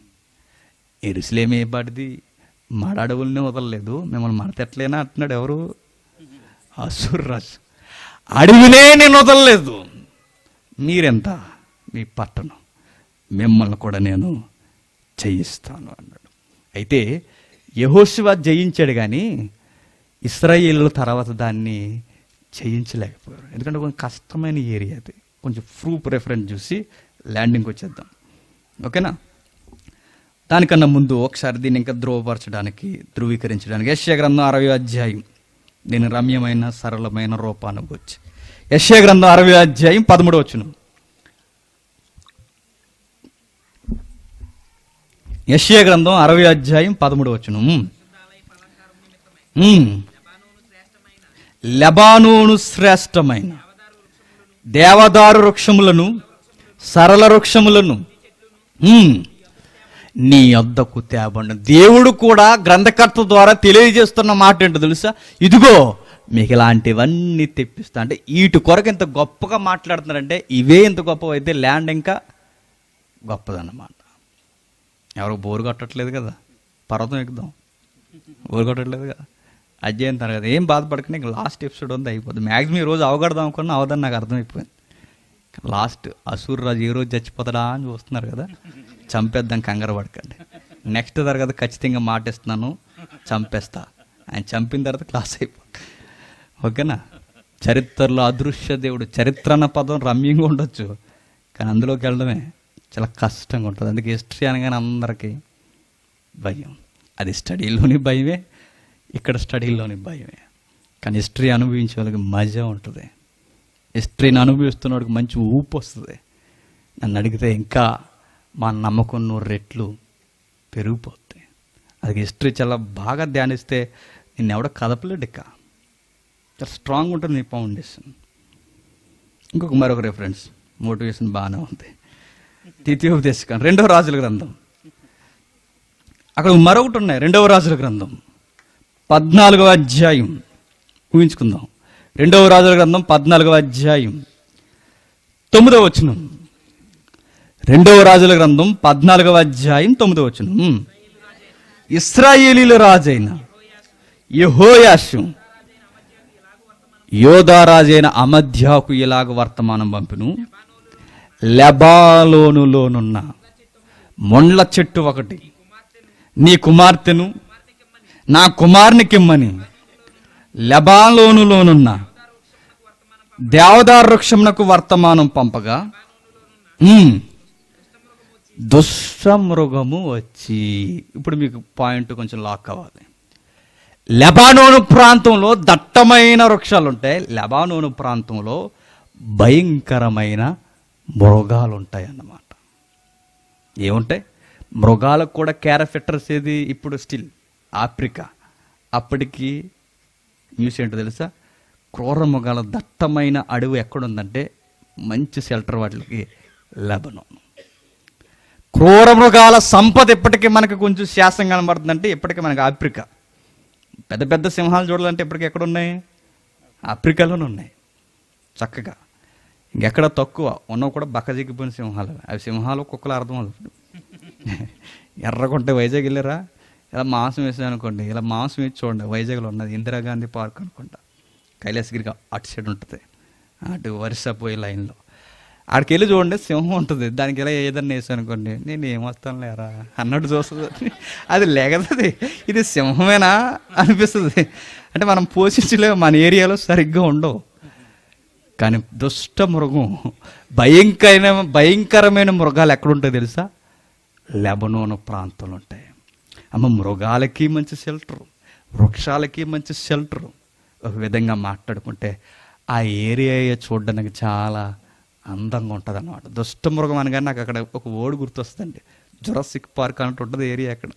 ఎరుసలేమే పడిది మడడవుల్ని వదలలేదు మిమ్మల్ని మడతెట్లేనా అంటున్నాడు ఎవరు అసుర్రాజు అడవినే నేను వదలలేదు మీరెంత మీ పట్టణం మిమ్మల్ని కూడా నేను జయిస్తాను అన్నాడు అయితే యహోశివ జయించాడు కానీ ఇస్రాయేలు తర్వాత దాన్ని చేయించలేకపోయారు ఎందుకంటే కొంచెం కష్టమైన ఏరియా అది కొంచెం ప్రూఫ్ రెఫరెన్స్ చూసి ల్యాండింగ్కి వచ్చేద్దాం ఓకేనా దానికన్నా ముందు ఒకసారి దీన్ని ఇంకా ధృవపరచడానికి ధృవీకరించడానికి యశ్య గ్రంథం అరవై అధ్యాయం దీని రమ్యమైన సరళమైన రూపాన్ని వచ్చి యశ్య గ్రంథం అరవై అధ్యాయం పదమూడు వచ్చును యశ్య గ్రంథం అరవై అధ్యాయం పదమూడు వచ్చును లెబానోను శ్రేష్టమైన దేవదారు వృక్షములను సరళ వృక్షములను ఉమ్, నీ వద్దకు తేబండి దేవుడు కూడా గ్రంథకర్త ద్వారా తెలియజేస్తున్న మాట ఏంటో తెలుసా ఇదిగో మీకు ఇలాంటివన్నీ తెప్పిస్తా అంటే వీటి కొరకు ఇంత గొప్పగా మాట్లాడుతున్నారంటే ఇవే ఇంత గొప్పవైతే ల్యాండ్ ఇంకా గొప్పదన్నమాట ఎవరు బోరు కొట్టట్లేదు కదా పర్వతం ఎక్కుదాం బోరు కొట్టట్లేదు కదా అధ్యయనం తరగతి ఏం బాధపడకుండా ఇంకా లాస్ట్ ఎపిసోడ్ ఉంది అయిపోతుంది మ్యాక్సిమం ఈ రోజు అవగడదాం అనుకున్నా అవదని నాకు అర్థమైపోయింది లాస్ట్ అసూర్ రాజు ఏ రోజు చచ్చిపోతాడా అని చూస్తున్నారు కదా చంపేద్దాం కంగారు పడకండి నెక్స్ట్ తరగతి ఖచ్చితంగా మాటిస్తున్నాను చంపేస్తా ఆయన చంపిన తర్వాత క్లాస్ అయిపో ఓకేనా చరిత్రలో అదృశ్య దేవుడు చరిత్ర అన్న పదం రమ్యంగా ఉండొచ్చు కానీ అందులోకి వెళ్ళడమే చాలా కష్టంగా ఉంటుంది అందుకే హిస్టరీ అనగానే అందరికీ భయం అది స్టడీలోని భయమే ఇక్కడ స్టడీలోని భయమే కానీ హిస్టరీ అనుభవించే వాళ్ళకి మజా ఉంటుంది హిస్టరీని అనుభవిస్తున్నవాడికి మంచి ఊపు వస్తుంది నన్ను అడిగితే ఇంకా మా నమ్మకం నూరు రెట్లు పెరిగిపోతాయి అది హిస్టరీ చాలా బాగా ధ్యానిస్తే నిన్ను ఎవడో కదపలేడు ఇక చాలా స్ట్రాంగ్ ఉంటుంది నీ ఫౌండేషన్ ఇంకొక మరొక రెఫరెన్స్ మోటివేషన్ బాగానే ఉంది ద్వితీయోపదేశకం రెండవ రాజుల గ్రంథం అక్కడ మరొకటి ఉన్నాయి రెండవ రాజుల గ్రంథం పద్నాలుగవ అధ్యాయం ఊహించుకుందాం రెండవ రాజుల గ్రంథం పద్నాలుగవ అధ్యాయం తొమ్మిదవ వచనం రెండవ రాజుల గ్రంథం పద్నాలుగవ అధ్యాయం తొమ్మిదవ వచనం ఇస్రాయేలీల రాజైన యెహోయాషు యోధారాజైన అమధ్యాకు ఇలాగ వర్తమానం పంపిను లెబాలోనులోనున్న మొండ్ల చెట్టు ఒకటి నీ కుమార్తెను నా కుమారునికిమ్మని లెబాలోనులోనున్న దేవదారు వృక్షమునకు వర్తమానం పంపగా ఉమ్, దుష్టమృగము వచ్చి ఇప్పుడు మీకు పాయింట్ కొంచెం లాక్ కావాలి లెబానోను ప్రాంతంలో దట్టమైన వృక్షాలు ఉంటాయి లెబానోను ప్రాంతంలో భయంకరమైన మృగాలు ఉంటాయి అన్నమాట ఏముంటాయి మృగాలకు కూడా క్యారఫెటర్స్ ఏది ఇప్పుడు స్టిల్ ఆఫ్రికా అప్పటికి న్యూస్ ఏంటో తెలుసా క్రూర మృగాల దట్టమైన అడవి ఎక్కడుందంటే మంచి షెల్టర్ వాటికి లెబనోన్ క్రూర మృగాల సంపద ఇప్పటికీ మనకు కొంచెం శాసం కనబడుతుందంటే ఇప్పటికీ మనకి ఆఫ్రికా పెద్ద పెద్ద సింహాలు చూడాలంటే ఇప్పటికి ఎక్కడ ఉన్నాయి ఆఫ్రికాలోనే ఉన్నాయి చక్కగా ఇంకెక్కడ తక్కువ ఉన్నవి కూడా బక్కజిక్కిపోయిన సింహాలు అవి సింహాలు కుక్కలు అర్థం అవుతుంది ఎర్రగుంటే వైజాగ్ వెళ్ళారా ఇలా మాంసం వేసాం అనుకోండి ఇలా మాంసం వేసి చూడండి వైజాగ్లో ఉన్నది ఇందిరాగాంధీ పార్క్ అనుకుంటా కైలాసగిరికి అటు సైడ్ ఉంటుంది అటు వరుస పోయే లైన్లో ఆడికి వెళ్ళి చూడండి సింహం ఉంటుంది దానికి ఇలా ఏదన్నా వేసాను అనుకోండి నేను ఏమొస్తాను లేరా అన్నట్టు చూస్తుంది అది లేగదది ఇది సింహమేనా అనిపిస్తుంది అంటే మనం పోషించలేము మన ఏరియాలో సరిగ్గా ఉండవు కానీ దుష్ట మృగం భయంకరమైన భయంకరమైన మృగాలు ఎక్కడుంటాయి తెలుసా లెబనోను ప్రాంతంలో ఉంటాయి అమ్మ మృగాలకి మంచి షెల్టర్ వృక్షాలకి మంచి షెల్టర్ ఒక విధంగా మాట్లాడుకుంటే ఆ ఏరియా చూడడానికి చాలా అందంగా ఉంటుంది అనమాట దుష్ట మృగం అనగానే నాకు అక్కడ ఒక ఓడి గుర్తొస్తుందండి జురసిక్ పార్క్ అన్నట్టు ఉంటుంది ఏరియా అక్కడ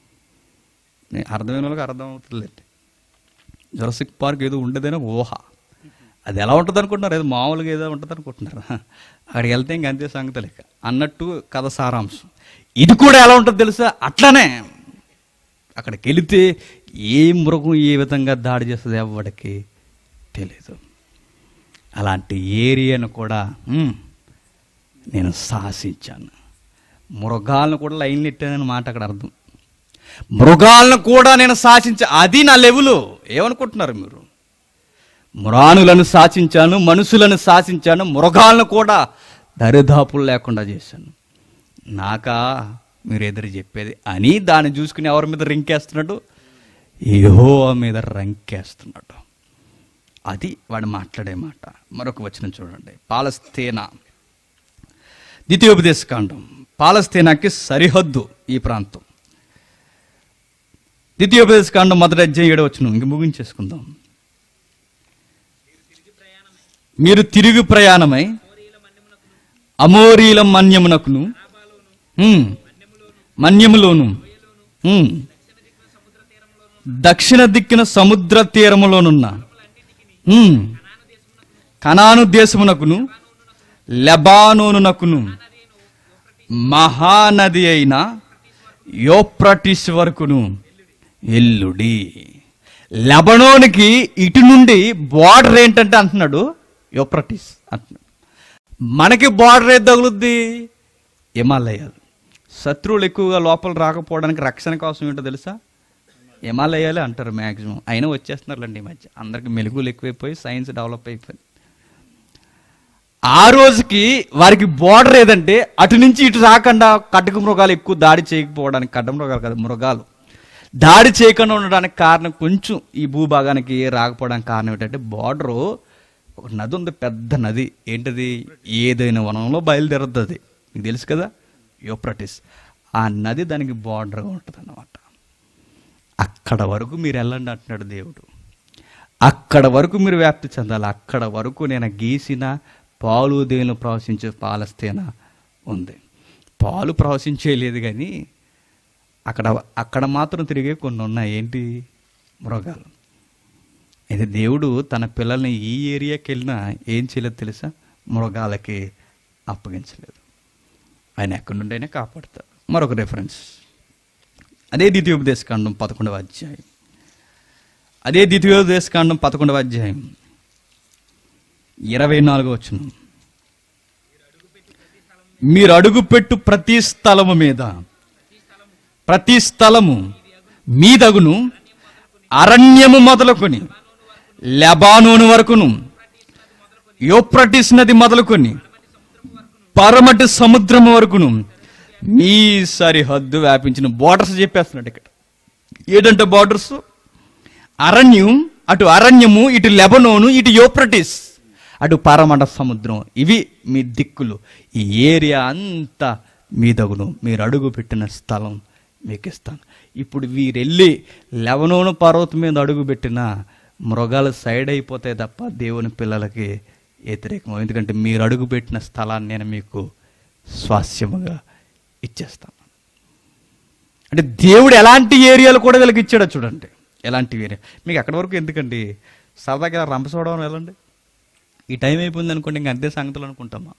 నేను అర్థమైన వాళ్ళకి అర్థం అవుతుందండి జురసిక్ పార్క్ ఏదో ఉండేదని ఒక ఊహ అది ఎలా ఉంటుంది అనుకుంటున్నారు ఏదో మామూలుగా ఏదో ఉంటుంది అనుకుంటున్నారు అక్కడికి వెళ్తే ఇంక అంతే సంగతి లెక్క అన్నట్టు కథ సారాంశం ఇది కూడా ఎలా ఉంటుంది తెలుసా అట్లానే అక్కడికి వెళితే ఏ మృగం ఏ విధంగా దాడి చేస్తుంది ఎవరికి తెలియదు అలాంటి ఏరియాను కూడా మ్, నేను శాసించాను మృగాలను కూడా లైన్లు ఎట్టానని మాట అక్కడ అర్థం మృగాలను కూడా నేను శాసించా అది నా లెవెలు ఏమనుకుంటున్నారు మీరు మ్రాణులను శాసించాను మనుషులను శాసించాను మృగాలను కూడా దరిదాపులు లేకుండా చేశాను నాకా మీరు ఎదురు చెప్పేది అని దాన్ని చూసుకుని ఎవరి మీద రింకేస్తున్నాడు యెహోవా మీద రంకేస్తున్నాడు అది వాడు మాట్లాడే మాట మరొక వచనం చూడండి పాలస్తీనా ద్వితీయోపదేశకాండం పాలస్తీనాకి సరిహద్దు ఈ ప్రాంతం ద్వితీయోపదేశకాండం మొదటి అధ్యాయం ఏడో వచ్చిన ఇంక ముగించేసుకుందాం మీరు తిరుగు ప్రయాణమై అమోరీల మన్యమునకును ఉమ్, మన్యములోను ఉమ్, దక్షిణ దిక్కున సముద్ర తీరములోనున్న ఉమ్, కనాను దేశమునకును లెబానోనునకును మహానది అయిన యోప్రటిస్ వరకును ఎల్లుడి లెబనోనికి ఇటు నుండి బార్డర్ ఏంటంటే అంటున్నాడు యోప్రటిస్ అంటున్నాడు మనకి బార్డర్ ఏది తగులుద్ది హిమాలయాలు శత్రువులు ఎక్కువగా లోపల రాకపోవడానికి రక్షణ కోసం ఏంటో తెలుసా హిమాలయాలే అంటారు మ్యాక్సిమం అయినా వచ్చేస్తున్నారులేండి ఈ మధ్య అందరికి మెలుగులు ఎక్కువైపోయి సైన్స్ డెవలప్ అయిపోయింది ఆ రోజుకి వారికి బోర్డర్ ఏదంటే అటు నుంచి ఇటు రాకుండా కటక మృగాలు ఎక్కువ దాడి చేయకపోవడానికి కట్ట మృగాలు కాదు మృగాలు దాడి చేయకుండా ఉండడానికి కారణం కొంచెం ఈ భూభాగానికి రాకపోవడానికి కారణం ఏంటంటే బార్డరు ఒక నది ఉంది పెద్ద నది ఏంటది ఏదైనా వనంలో బయలుదేరద్దు అది మీకు తెలుసు కదా యోప్రటిస్ ఆ నది దానికి బార్డర్గా ఉంటుంది అన్నమాట అక్కడ వరకు మీరు వెళ్ళండి అంటున్నాడు దేవుడు అక్కడ వరకు మీరు వ్యాప్తి చెందాలి అక్కడ వరకు నేను గీసిన పాలు దేనిలో ప్రవశించే పాలస్తీన ఉంది పాలు ప్రవశించే లేదు కానీ అక్కడ అక్కడ మాత్రం తిరిగే కొన్ని ఉన్నాయి ఏంటి మృగాలు అయితే దేవుడు తన పిల్లల్ని ఈ ఏరియాకి వెళ్ళినా ఏం చేయలేదు తెలుసా మృగాలకి అప్పగించలేదు ఆయన ఎక్కడి నుండైనా కాపాడతాడు మరొక రెఫరెన్స్ అదే ద్వితీయోపదేశకాండం పదకొండవ అధ్యాయం అదే ద్వితీయోపదేశకాండం పదకొండవ అధ్యాయం ఇరవై నాలుగో వచ్చిన మీరు అడుగుపెట్టు ప్రతి స్థలము మీద ప్రతి స్థలము మీదగును అరణ్యము మొదలుకొని లెబానోను వరకును యోప్రటిస్ నది మొదలుకొని పరమటి సముద్రము వరకును మీ సరిహద్దు వ్యాపించిన బోర్డర్స్ చెప్పేస్తున్నాడు ఇక్కడ ఏంటంటే బార్డర్స్ అరణ్యం అటు అరణ్యము ఇటు లెబనోను ఇటు యోప్రటిస్ అటు పరమట సముద్రం ఇవి మీ దిక్కులు ఈ ఏరియా అంతా మీ దగును మీరు అడుగు పెట్టిన స్థలం మీకు ఇస్తాను ఇప్పుడు వీరెళ్ళి లెవనోను పర్వతం మీద అడుగు పెట్టిన మృగాలు సైడ్ అయిపోతాయి తప్ప దేవుని పిల్లలకి వ్యతిరేకం ఎందుకంటే మీరు అడుగు పెట్టిన స్థలాన్ని నేను మీకు స్వాస్యముగా ఇచ్చేస్తాను అంటే దేవుడు ఎలాంటి ఏరియాలు కూడా వీళ్ళకి ఇచ్చాడో చూడండి ఎలాంటి ఏరియా మీకు అక్కడి వరకు ఎందుకండి సరదాగా ఇలా రంపసోడవరం వెళ్ళండి ఈ టైం అయిపోయింది అనుకోండి ఇంకా అంతే సంగతులు అనుకుంటామా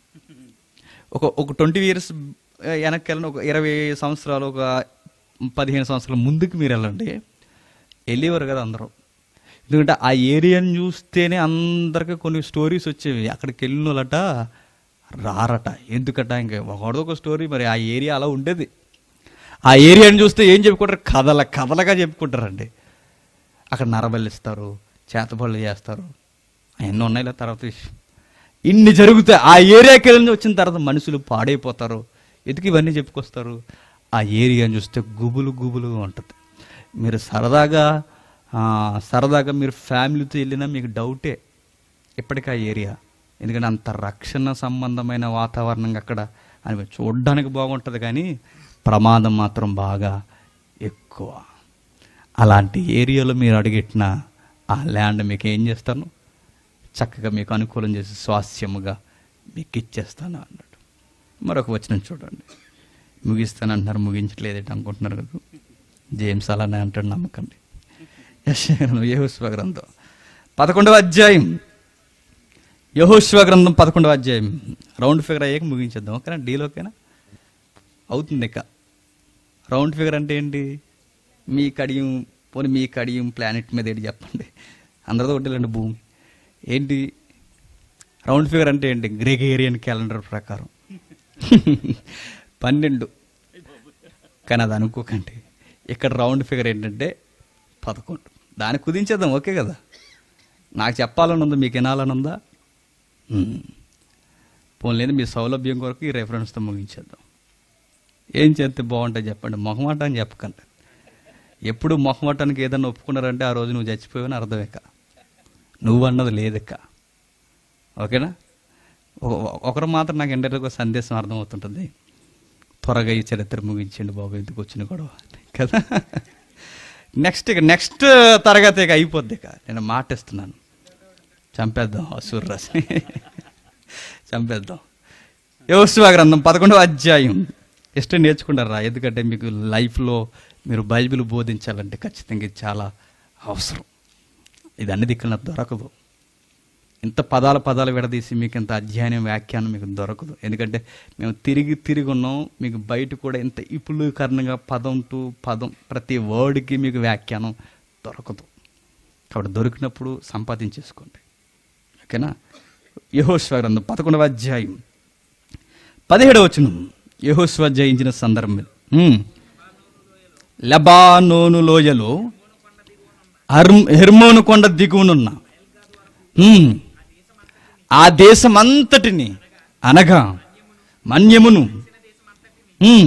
ఒక ఒక ట్వంటీ ఇయర్స్ వెనక్కి వెళ్ళండి ఒక ఇరవై సంవత్సరాలు ఒక పదిహేను సంవత్సరాల ముందుకు మీరు వెళ్ళండి వెళ్ళేవారు కదా అందరూ ఎందుకంటే ఆ ఏరియాని చూస్తేనే అందరికీ కొన్ని స్టోరీస్ వచ్చేవి అక్కడికి వెళ్ళిన వాళ్ళట రారట ఎందుకట ఇంకా ఒకటిదో ఒక స్టోరీ మరి ఆ ఏరియా అలా ఉండేది ఆ ఏరియాని చూస్తే ఏం చెప్పుకుంటారు కథల కథలుగా చెప్పుకుంటారండి అక్కడ నరబలిస్తారు చేతబళ్ళు చేస్తారు అవన్నీ ఉన్నాయి ఇలా తర్వాత విషయం ఇన్ని జరుగుతాయి ఆ ఏరియాకి వెళ్ళి వచ్చిన తర్వాత మనుషులు పాడైపోతారు ఎందుకు ఇవన్నీ చెప్పుకొస్తారు ఆ ఏరియాని చూస్తే గుబులు గుబులుగా ఉంటుంది మీరు సరదాగా ఆ, సరదాగా మీరు ఫ్యామిలీతో వెళ్ళినా మీకు డౌటే ఇప్పటికీ ఆ ఏరియా ఎందుకంటే అంత రక్షణ సంబంధమైన వాతావరణం అక్కడ అని చూడడానికి బాగుంటుంది కానీ ప్రమాదం మాత్రం బాగా ఎక్కువ అలాంటి ఏరియాలో మీరు అడిగెట్టిన ఆ ల్యాండ్ మీకు ఏం చేస్తాను చక్కగా మీకు అనుకూలం చేసి స్వాస్యముగా మీకు ఇచ్చేస్తాను అన్నాడు మరొక వచనం చూడండి ముగిస్తానంటున్నారు ముగించట్లేదేంటి అనుకుంటున్నారు కదా జేమ్స్ అలానే అంటాడు నమ్మకండి యహోస్వ గ్రంథం పదకొండవ అధ్యాయం యహోస్వ గ్రంథం పదకొండవ అధ్యాయం రౌండ్ ఫిగర్ అయ్యాక ముగించేద్దాం ఓకేనా డీలోకేనా అవుతుంది ఇక రౌండ్ ఫిగర్ అంటే ఏంటి మీ కడియం పోనీ మీ కడియం ప్లానెట్ మీద ఏంటి చెప్పండి అందరితో ఒకటేలండి భూమి ఏంటి రౌండ్ ఫిగర్ అంటే ఏంటి గ్రెగేరియన్ క్యాలెండర్ ప్రకారం పన్నెండు కానీ అది అనుకోకండి ఇక్కడ రౌండ్ ఫిగర్ ఏంటంటే పదకొండు దాన్ని కుదించేద్దాం ఓకే కదా నాకు చెప్పాలని ఉందా మీకు వినాలని ఉందా ఉమ్. పోన్లేదు మీ సౌలభ్యం కొరకు ఈ రెఫరెన్స్తో ముగించేద్దాం ఏం చేస్తే బాగుంటుంది చెప్పండి మొహమాట అని చెప్పకండి ఎప్పుడు మొహమాటానికి ఏదైనా ఒప్పుకున్నారంటే ఆ రోజు నువ్వు చచ్చిపోయావని అర్థమేక నువ్వు అన్నది లేదక్క ఓకేనా ఒక- ఒకరు మాత్రం నాకు ఏంటంటే ఒక సందేశం అర్థమవుతుంటుంది త్వరగా ఈ చరిత్ర ముగించండి బాబు ఎందుకు వచ్చిన గొడవ కదా నెక్స్ట్ ఇక నెక్స్ట్ తరగతి ఇక అయిపోద్ది ఇక నేను మాట ఇస్తున్నాను చంపేద్దాం సూర్యరాశిని చంపేద్దాం యోసువా గ్రంథం పదకొండవ అధ్యాయం ఇష్టం నేర్చుకుంటారా ఎందుకంటే మీకు లైఫ్లో మీరు బైబిల్ బోధించాలంటే ఖచ్చితంగా ఇది చాలా అవసరం ఇది అన్ని దిక్కున దొరకదు ఇంత పదాల పదాలు విడదీసి మీకు ఇంత అధ్యయనం వ్యాఖ్యానం మీకు దొరకదు ఎందుకంటే మేము తిరిగి తిరిగి ఉన్నాం మీకు బయట కూడా ఇంత ఇపులీకరణగా పదం టు పదం ప్రతి వర్డ్కి మీకు వ్యాఖ్యానం దొరకదు కాబట్టి దొరికినప్పుడు సంపాదించేసుకోండి ఓకేనా యహోశ్వ గ్రంథం పదకొండవ అధ్యాయం పదిహేడవ వచనం యహోశ్వ జయించిన సందర్భం ఉమ్. లెబానోను లోయలో హర్మ్ హెర్మోను కొండ దిగువనున్న ఉమ్. ఆ దేశమంతటిని అనగా మన్యమును ఉమ్.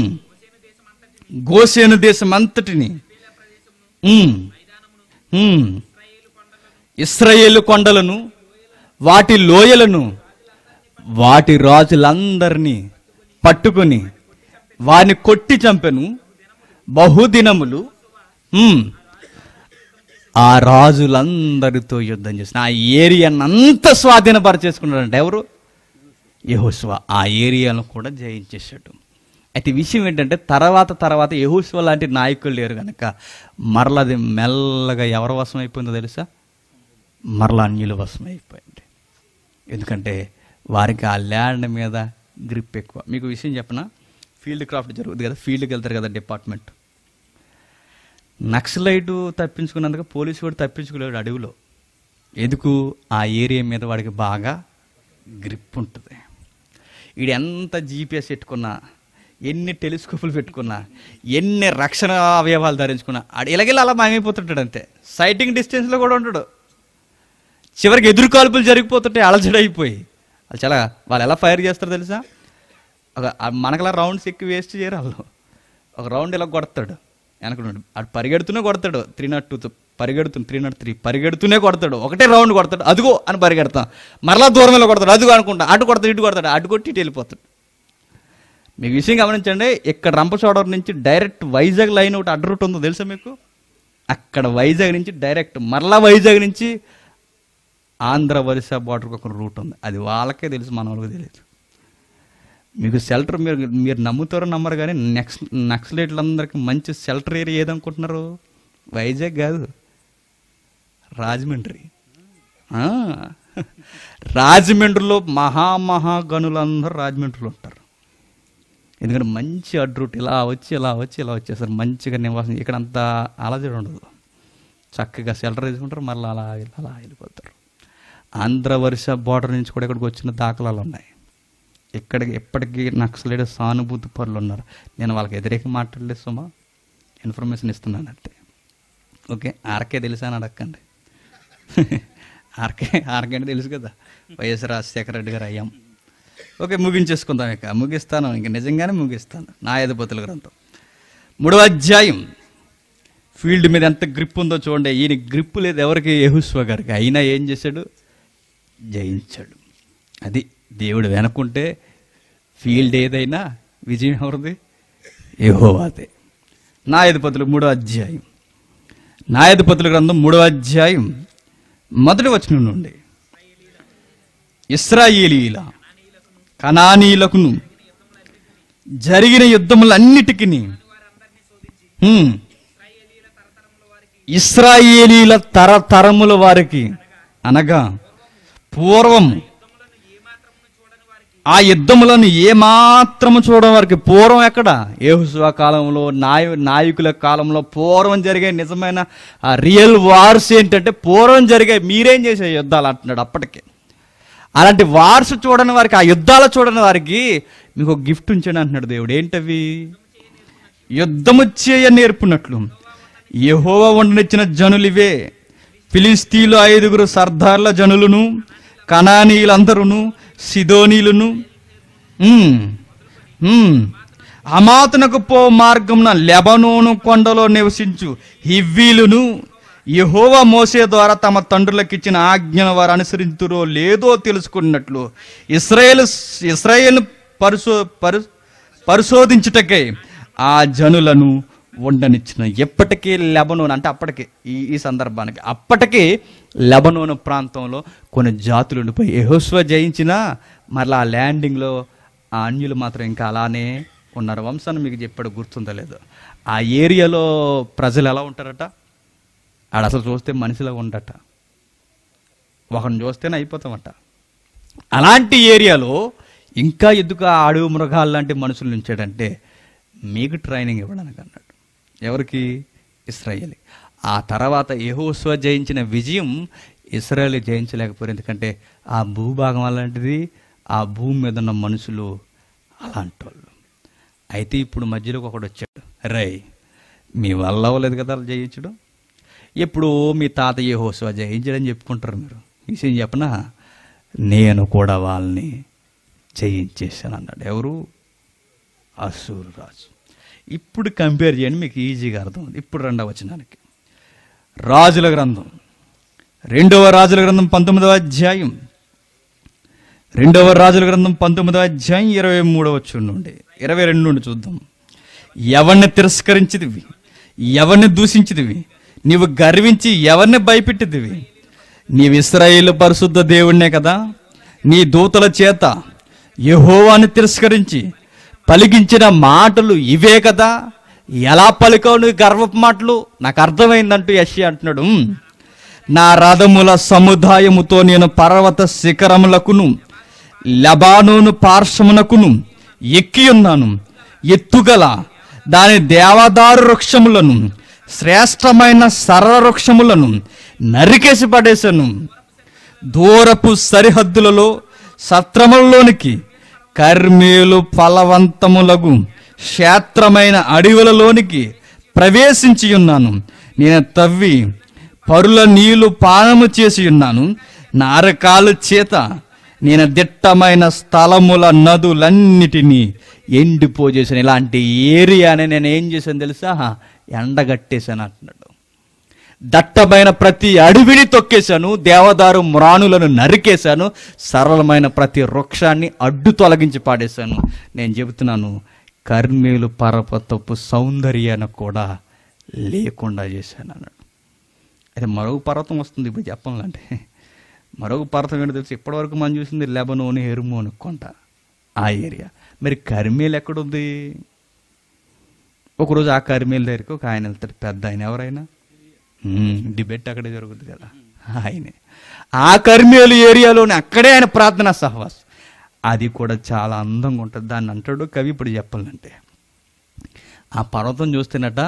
గోసేను దేశమంతటిని ఉమ్. ఉమ్. ఇస్రాయేలు కొండలను వాటి లోయలను వాటి రాజులందరినీ పట్టుకొని వారిని కొట్టి చంపెను బహుదినములు ఉమ్, ఆ రాజులందరితో యుద్ధం చేసిన ఆ ఏరియాను అంతా స్వాధీనపరచేసుకున్నాడంట ఎవరు యహోస్వ ఆ ఏరియాను కూడా జయించేశాడు అయితే విషయం ఏంటంటే తర్వాత తర్వాత యహోస్వ లాంటి నాయకులు లేరు కనుక మరలా అది మెల్లగా ఎవరి వశం అయిపోయిందో తెలుసా మరలా అన్యుల వశం అయిపోయింది ఎందుకంటే వారికి ఆ ల్యాండ్ మీద గ్రిప్ ఎక్కువ మీకు విషయం చెప్పనా ఫీల్డ్ క్రాఫ్ట్ జరుగుతుంది కదా ఫీల్డ్కి వెళ్తారు కదా డిపార్ట్మెంట్ నక్సలైట్ తప్పించుకున్నందుకు పోలీసు వాడు తప్పించుకోలేడు అడవిలో ఎందుకు ఆ ఏరియా మీద వాడికి బాగా గ్రిప్ ఉంటుంది వీడు ఎంత జీపీఎస్ పెట్టుకున్నా ఎన్ని టెలిస్కోపులు పెట్టుకున్నా ఎన్ని రక్షణ అవయవాలు ధరించుకున్నా ఆడు ఇలాగెళ్ళి అలా మాయమైపోతుంటాడు అంతే సైటింగ్ డిస్టెన్స్లో కూడా ఉంటాడు చివరికి ఎదురు కాల్పులు జరిగిపోతుంటే అలజడైపోయి వాళ్ళు చాలా వాళ్ళు ఎలా ఫైర్ చేస్తారో తెలుసా ఒక ఆ మనకలా రౌండ్స్ ఎక్కి వేస్ట్ చేయరు వాళ్ళు ఒక రౌండ్ ఇలా కొడతాడు వెనకనుండి అటు పరిగెడుతూనే కొడతాడు త్రీ నాట్ టూ పరిగెడుతుంది త్రీ నాట్ త్రీ పరిగెడుతూనే కొడతాడు ఒకటే రౌండ్ కొడతాడు అదిగో అని పరిగెడతాం మరలా దూరంలో కొడతాడు అదిగో అనుకుంటా అటు కొడతాడు ఇటు కొడతాడు అటు కొట్టి ఇటు వెళ్ళిపోతాడు మీకు విషయం గమనించండి ఇక్కడ రంపచోడవరం నుంచి డైరెక్ట్ వైజాగ్ లైన్ ఒకటి అడ్డ రూట్ ఉందో తెలుసా మీకు అక్కడ వైజాగ్ నుంచి డైరెక్ట్ మరలా వైజాగ్ నుంచి ఆంధ్ర ఒరిస్సా బార్డర్కి ఒక రూట్ ఉంది అది వాళ్ళకే తెలుసు మన వాళ్ళకి తెలియదు మీకు షెల్టర్ మీరు మీరు నమ్ముతారో నమ్మరు కానీ నెక్స్ట్ నక్సలైట్లందరికీ మంచి షెల్టర్ ఏరియా ఏదనుకుంటున్నారు వైజాగ్ కాదు రాజమండ్రి ఆ, రాజమండ్రిలో మహామహా గనులందరూ రాజమండ్రిలో ఉంటారు ఎందుకంటే మంచి అడ్ రూట్ ఇలా వచ్చి ఇలా వచ్చి ఇలా వచ్చేసారు మంచిగా నివాసం ఇక్కడ అంత అలజడి ఉండదు చక్కగా షెల్టర్ వేసుకుంటారు మళ్ళీ అలా వెళ్ళి అలా వెళ్ళిపోతారు ఆంధ్ర వర్ష బార్డర్ నుంచి కూడా ఇక్కడికి వచ్చిన దాఖలాలు ఉన్నాయి ఇక్కడికి ఎప్పటికీ నక్సలైట్ సానుభూతి పరులు ఉన్నారు నేను వాళ్ళకి వ్యతిరేకంగా మాట్లాడలేదు సుమా ఇన్ఫర్మేషన్ ఇస్తున్నాను అంతే ఓకే ఆర్కే తెలుసా అని అడగండి ఆర్కే ఆర్కే అంటే తెలుసు కదా వైఎస్ రాజశేఖర రెడ్డి గారు అయ్యాం ఓకే ముగించేసుకుందాం ఇక ముగిస్తాను ఇంక నిజంగానే ముగిస్తాను నా ఎదుపతుల గ్రంథం మూడవ అధ్యాయం ఫీల్డ్ మీద ఎంత గ్రిప్ ఉందో చూడండి ఈయన గ్రిప్ లేదు ఎవరికి యహుస్వ గారికి అయినా ఏం చేశాడు జయించాడు అది దేవుడు వెనకుంటే ఫీల్డ్ ఏదైనా విజయం ఎవరిది యెహోవాదే నా ఎదుపతులు మూడో అధ్యాయం నా ఎదుపతుల గ్రంథం మూడో అధ్యాయం మొదటి వచనం నుండి ఇస్రాయేలీల కనానీలకును జరిగిన యుద్ధములన్నిటికీ హ్మ్. ఇస్రాయేలీల తరతరముల వారికి అనగా పూర్వం ఆ యుద్ధములను ఏమాత్రము చూడడం వారికి పూర్వం ఎక్కడ ఏహుస్వా కాలంలో నాయ నాయకుల కాలంలో పూర్వం జరిగే నిజమైన ఆ రియల్ వార్స్ ఏంటంటే పూర్వం జరిగే మీరేం చేసే యుద్ధాలు అంటున్నాడు అప్పటికే అలాంటి వార్స్ చూడని వారికి ఆ యుద్ధాలు చూడని వారికి మీకు ఒక గిఫ్ట్ ఉంచాడు అంటున్నాడు దేవుడు ఏంటవి యుద్ధము చేయ నేర్పునట్లు యెహోవా ఉండనిచ్చిన జనులు ఇవే ఫిలిస్తీన్లు ఐదుగురు సర్దార్ల జనులను కనానీయులందరూను సిదోనీలును ఉమ్, ఉమ్, అమాతునకు పో మార్గమున లెబనోను కొండలో నివసించు హివ్వీలును యెహోవా మోసే ద్వారా తమ తండ్రులకు ఇచ్చిన ఆజ్ఞను వారు అనుసరించురో లేదో తెలుసుకున్నట్లు ఇస్రాయేల్ ఇస్రాయేల్ పరిశో పరి పరిశోధించుటకై ఆ జనులను ఉండనిచ్చిన ఎప్పటికీ లెబనోన్ అంటే అప్పటికి ఈ ఈ సందర్భానికి అప్పటికి లెబనోను ప్రాంతంలో కొన్ని జాతులు ఉండిపోయి యెహోషువ జయించినా మరలా ఆ ల్యాండింగ్లో ఆ అన్యులు మాత్రం ఇంకా అలానే ఉన్నారు వంశాన్ని మీకు చెప్పాడు గుర్తుందో లేదో ఆ ఏరియాలో ప్రజలు ఎలా ఉంటారట ఆడ అసలు చూస్తే మనిషిలా ఉండట ఒకరిని చూస్తేనే అయిపోతామట అలాంటి ఏరియాలో ఇంకా ఎందుకు ఆ అడవి మృగాలు లాంటి మనుషులు ఉంచాడంటే మీకు ట్రైనింగ్ ఇవ్వడానికి అన్నాడు ఎవరికి ఇస్రాయేలీ ఆ తర్వాత యెహోషువ జయించిన విజయం ఇస్రాయేల్ జయించలేకపోయారు ఎందుకంటే ఆ భూభాగం అలాంటిది ఆ భూమి మీద ఉన్న మనుషులు అలాంటి వాళ్ళు అయితే ఇప్పుడు మధ్యలోకి ఒకడు వచ్చాడు రై మీ వల్ల అవ్వలేదు కదా అలా జయించడం ఎప్పుడు మీ తాత యెహోషువ జయించడని చెప్పుకుంటారు మీరు విషయం చెప్పనా నేను కూడా వాళ్ళని జయించేశాను అన్నాడు ఎవరు అసూరు రాజు ఇప్పుడు కంపేర్ చేయండి మీకు ఈజీగా అర్థమవుతుంది ఇప్పుడు రెండవ వచనానికి రాజుల గ్రంథం రెండవ రాజుల గ్రంథం పంతొమ్మిదవ అధ్యాయం రెండవ రాజుల గ్రంథం పంతొమ్మిదవ అధ్యాయం ఇరవై మూడవ వచ్చి నుండి ఇరవై రెండు నుండి చూద్దాం ఎవరిని తిరస్కరించిదివి ఎవరిని దూషించిదివి నీవు గర్వించి ఎవరిని భయపెట్టిదివి నీవు ఇస్రాయేలు పరిశుద్ధ దేవుణ్ణే కదా నీ దూతల చేత యెహోవాని తిరస్కరించి పలికించిన మాటలు ఇవే కదా ఎలా పలికావు నువ్వు గర్వపు మాటలు నాకు అర్థమైందంటూ యశి అంటున్నాడు "ఉమ్, నా రథముల సముదాయముతో నేను పర్వత శిఖరములకును లబానోను పార్శ్వమునకును ఎక్కి ఉన్నాను ఎత్తుగల దాని దేవదారు వృక్షములను శ్రేష్టమైన సరళ వృక్షములను నరికేసి పడేశాను దూరపు సరిహద్దులలో సత్రములలోనికి కర్మేలు ఫలవంతములగు క్షేత్రమైన అడవులలోనికి ప్రవేశించి ఉన్నాను నేను తవ్వి పరుల నీళ్లు పానము చేసి ఉన్నాను నారకాలు చేత నేను దిట్టమైన స్థలముల నదులన్నిటినీ ఎండిపోజేసాను ఇలాంటి ఏరియాని నేను ఏం చేశాను తెలుసా ఎండగట్టేశాను అంటున్నాడు దట్టమైన ప్రతి అడవిని తొక్కేశాను దేవదారు మ్రాణులను నరికేశాను సరళమైన ప్రతి వృక్షాన్ని అడ్డు తొలగించి పాడేశాను నేను చెబుతున్నాను కర్మేలు పర్వతపు సౌందర్యాన్ని కూడా లేకుండా చేశాను అన్నాడు అయితే మరొక పర్వతం వస్తుంది ఇప్పుడు చెప్పాలంటే మరొక పర్వతం ఏంటో తెలుసు ఇప్పటివరకు మనం చూసింది లెబనోని హెర్మోని కొంట ఆ ఏరియా మరి కర్మేలు ఎక్కడుంది ఒకరోజు ఆ కర్మేలు దగ్గరికి ఒక ఆయన వెళ్తాడు పెద్ద ఆయన ఎవరైనా మ్మ్, డిబేట్ అక్కడే జరుగుతుంది కదా ఆయనే ఆ కర్మేలు ఏరియాలోనే అక్కడే ఆయన ప్రార్థన సహవాసం అది కూడా చాలా అందంగా ఉంటుంది దాన్ని అంటాడు కవి ఇప్పుడు చెప్పాలంటే ఆ పర్వతం చూస్తేనట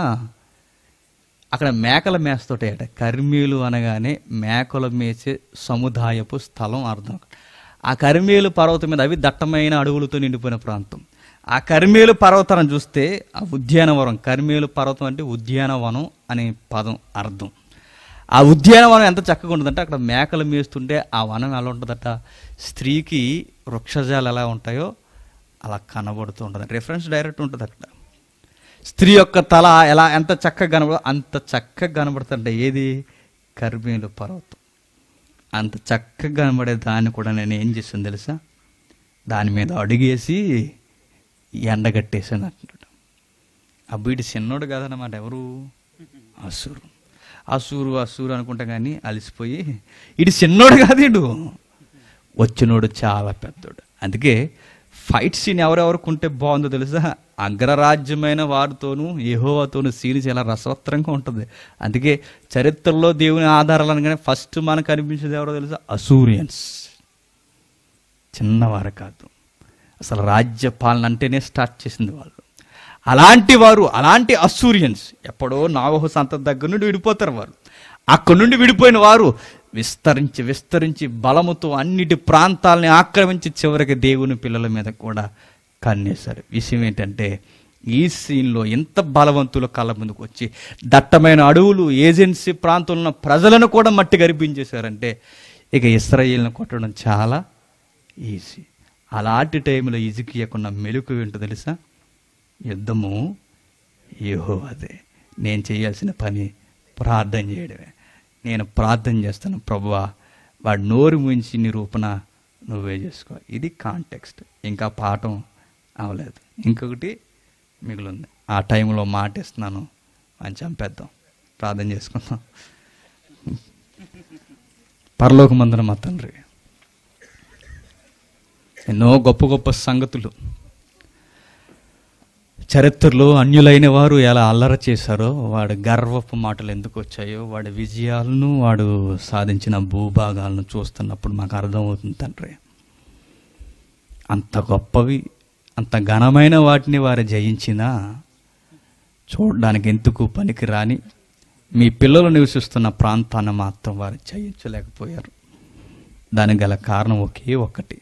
అక్కడ మేకల మేస్తోటేట కర్మీలు అనగానే మేకల మేసే సముదాయపు స్థలం అర్థం ఆ కర్మేలు పర్వతం మీద అవి దట్టమైన అడవులతో నిండిపోయిన ప్రాంతం ఆ కర్మేలు పర్వతాన్ని చూస్తే ఆ ఉద్యానవనం కర్మేలు పర్వతం అంటే ఉద్యానవనం అనే పదం అర్థం ఆ ఉద్యానవనం ఎంత చక్కగా ఉంటుందంటే అక్కడ మేకలు మేస్తుంటే ఆ వనం ఎలా ఉంటుందట స్త్రీకి వృక్షజాలు ఎలా ఉంటాయో అలా కనబడుతూ ఉంటుంది రిఫరెన్స్ డైరెక్ట్ ఉంటుంది అక్కడ స్త్రీ యొక్క తల ఎలా ఎంత చక్కగా కనబడ అంత చక్కగా కనబడుతుంటే ఏది కర్మేలు పర్వతం అంత చక్కగా కనబడే దాన్ని కూడా నేను ఏం చేసాను తెలుసా దాని మీద అడుగేసి ఎండగట్టేసాను అంటున్నాడు అబ్బు ఇటు చిన్నోడు కాదన్నమాట ఎవరు అసూరు అసూరు అసూరు అనుకుంటా కానీ అలసిపోయి ఇటు చిన్నోడు కాదు ఇడు వచ్చినోడు చాలా పెద్దోడు అందుకే ఫైట్ సీన్ ఎవరెవరికి ఉంటే బాగుందో తెలుసా అగ్రరాజ్యమైన వారితోనూ యెహోవాతోనూ సీన్ చాలా రసవత్తరంగా ఉంటుంది అందుకే చరిత్రలో దేవుని ఆధారాలు అనగానే ఫస్ట్ మనకు అనిపించేది ఎవరో తెలుసా అసూరియన్స్ చిన్నవారు కాదు అసలు రాజ్య పాలన అంటేనే స్టార్ట్ చేసింది వాళ్ళు అలాంటి వారు అలాంటి అసూరియన్స్ ఎప్పుడో నావహు సంత దగ్గర నుండి విడిపోతారు వారు అక్కడి నుండి విడిపోయిన వారు విస్తరించి విస్తరించి బలముతో అన్నిటి ప్రాంతాలని ఆక్రమించి చివరికి దేవుని పిల్లల మీద కూడా కన్నేశారు విషయం ఏంటంటే ఈ సీన్లో ఎంత బలవంతుల కళ్ళ ముందుకు వచ్చి దట్టమైన అడవులు ఏజెన్సీ ప్రాంతంలో ఉన్న ప్రజలను కూడా మట్టి గరిపించేశారంటే ఇక ఇస్రాయేల్ని కొట్టడం చాలా ఈజీ అలాంటి టైంలో ఇజికియకున్న మెలుకు ఏంటో తెలుసా యుద్ధము ఏహో అదే నేను చేయాల్సిన పని ప్రార్థన చేయడమే నేను ప్రార్థన చేస్తాను ప్రభువా వాడి నోరు ముంచి నిరూపణ నువ్వే చేసుకో ఇది కాంటెక్స్ట్ ఇంకా పాఠం అవలేదు ఇంకొకటి మిగిలింది ఆ టైంలో మాట ఇస్తున్నాను అని చంపేద్దాం ప్రార్థన చేసుకుందాం పరలోకమందున మా తండ్రి ఎన్నో గొప్ప గొప్ప సంగతులు చరిత్రలో అన్యులైన వారు ఎలా అల్లర చేశారో వాడి గర్వపు మాటలు ఎందుకు వచ్చాయో వాడి విజయాలను వాడు సాధించిన భూభాగాలను చూస్తున్నప్పుడు మాకు అర్థమవుతుంది తండ్రి అంత గొప్పవి అంత ఘనమైన వాటిని వారు జయించినా చూడడానికి ఎందుకు పనికి రాని మీ పిల్లలు నివసిస్తున్న ప్రాంతాన్ని మాత్రం వారు జయించలేకపోయారు దానికి గల కారణం ఒకే ఒక్కటి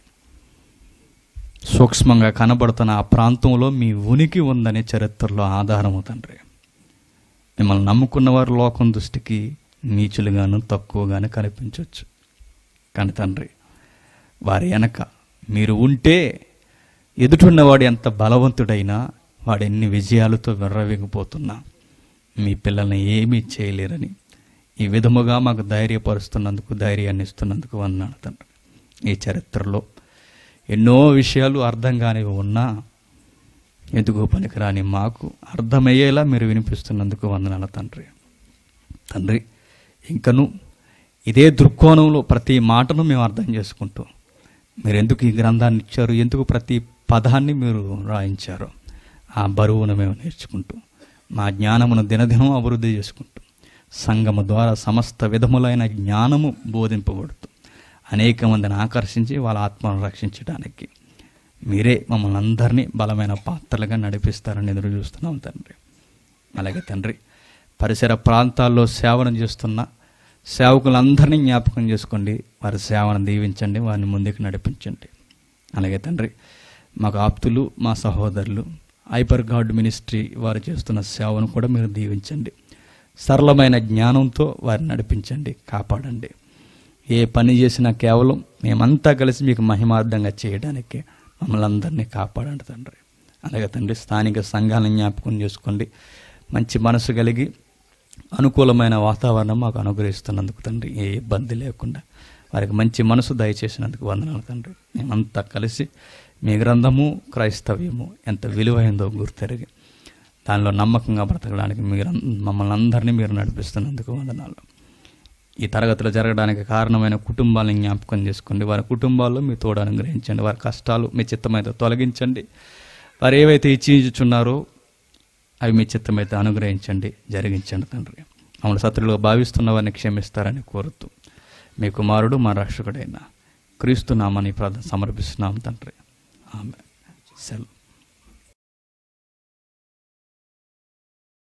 సూక్ష్మంగా కనబడుతున్న ఆ ప్రాంతంలో మీ ఉనికి ఉందనే చరిత్రలో ఆధారము తండ్రి మిమ్మల్ని నమ్ముకున్న వారు లోకం దృష్టికి నీచులుగాను తక్కువగాను కనిపించవచ్చు కానీ తండ్రి వారి వెనక మీరు ఉంటే ఎదుటున్నవాడు ఎంత బలవంతుడైనా వాడు ఎన్ని విజయాలతో విర్రవీగిపోతున్నా మీ పిల్లల్ని ఏమీ చేయలేరని ఈ విధముగా మాకు ధైర్యపరుస్తున్నందుకు ధైర్యాన్ని ఇస్తున్నందుకు అన్నాడు తండ్రి ఈ చరిత్రలో ఎన్నో విషయాలు అర్థం కానివి ఉన్నా ఎందుకు పనికిరాని మాకు అర్థమయ్యేలా మీరు వినిపిస్తున్నందుకు వందనాల తండ్రి తండ్రి ఇంకను ఇదే దృక్కోణంలో ప్రతి మాటను మేము అర్థం చేసుకుంటూ మీరు ఎందుకు ఈ గ్రంథాన్ని ఇచ్చారు ఎందుకు ప్రతి పదాన్ని మీరు రాయించారు ఆ బరువును మేము నేర్చుకుంటూ మా జ్ఞానమును దినదినం అభివృద్ధి చేసుకుంటూ సంగము ద్వారా సమస్త విధములైన జ్ఞానము బోధింపబడుతూ అనేక మందిని ఆకర్షించి వాళ్ళ ఆత్మను రక్షించడానికి మీరే మమ్మల్ని అందరినీ బలమైన పాత్రలుగా నడిపిస్తారని ఎదురు చూస్తున్నాం తండ్రి అలాగే తండ్రి పరిసర ప్రాంతాల్లో సేవను చేస్తున్న సేవకులందరినీ జ్ఞాపకం చేసుకోండి వారి సేవను దీవించండి వారిని ముందుకు నడిపించండి అలాగే తండ్రి మాకు ఆప్తులు మా సహోదరులు హైపర్ గాడ్ మినిస్ట్రీ వారు చేస్తున్న సేవను కూడా మీరు దీవించండి సరళమైన జ్ఞానంతో వారిని నడిపించండి కాపాడండి ఏ పని చేసినా కేవలం మేమంతా కలిసి మీకు మహిమార్థంగా చేయడానికి మమ్మల్ని అందరినీ కాపాడండి తండ్రి అలాగే తండ్రి స్థానిక సంఘాలను జ్ఞాపకం చేసుకోండి మంచి మనసు కలిగి అనుకూలమైన వాతావరణం మాకు అనుగ్రహిస్తున్నందుకు తండ్రి ఏ ఇబ్బంది లేకుండా వారికి మంచి మనసు దయచేసినందుకు వందనాలు తండ్రి మేమంతా కలిసి మీ గ్రంథము క్రైస్తవ్యము ఎంత విలువైందో గుర్తెరిగి దానిలో నమ్మకంగా బ్రతకడానికి మీరు మమ్మల్ని అందరినీ మీరు నడిపిస్తున్నందుకు వందనాలు ఈ తరగతులు జరగడానికి కారణమైన కుటుంబాలను జ్ఞాపకం చేసుకోండి వారి కుటుంబాల్లో మీ తోడు అనుగ్రహించండి వారి కష్టాలు మీ చిత్తమైతే తొలగించండి వారు ఏవైతే ఇచ్చించుచున్నారో అవి మీ చిత్తమైతే అనుగ్రహించండి జరిగించండి తండ్రి మమ్మల్ని శత్రులుగా భావిస్తున్న వారిని క్షమిస్తారని కోరుతూ మీ కుమారుడు మా రక్షకుడైన క్రీస్తు నామని ప్రార్థన సమర్పిస్తున్నాం తండ్రి ఆమె సెలవు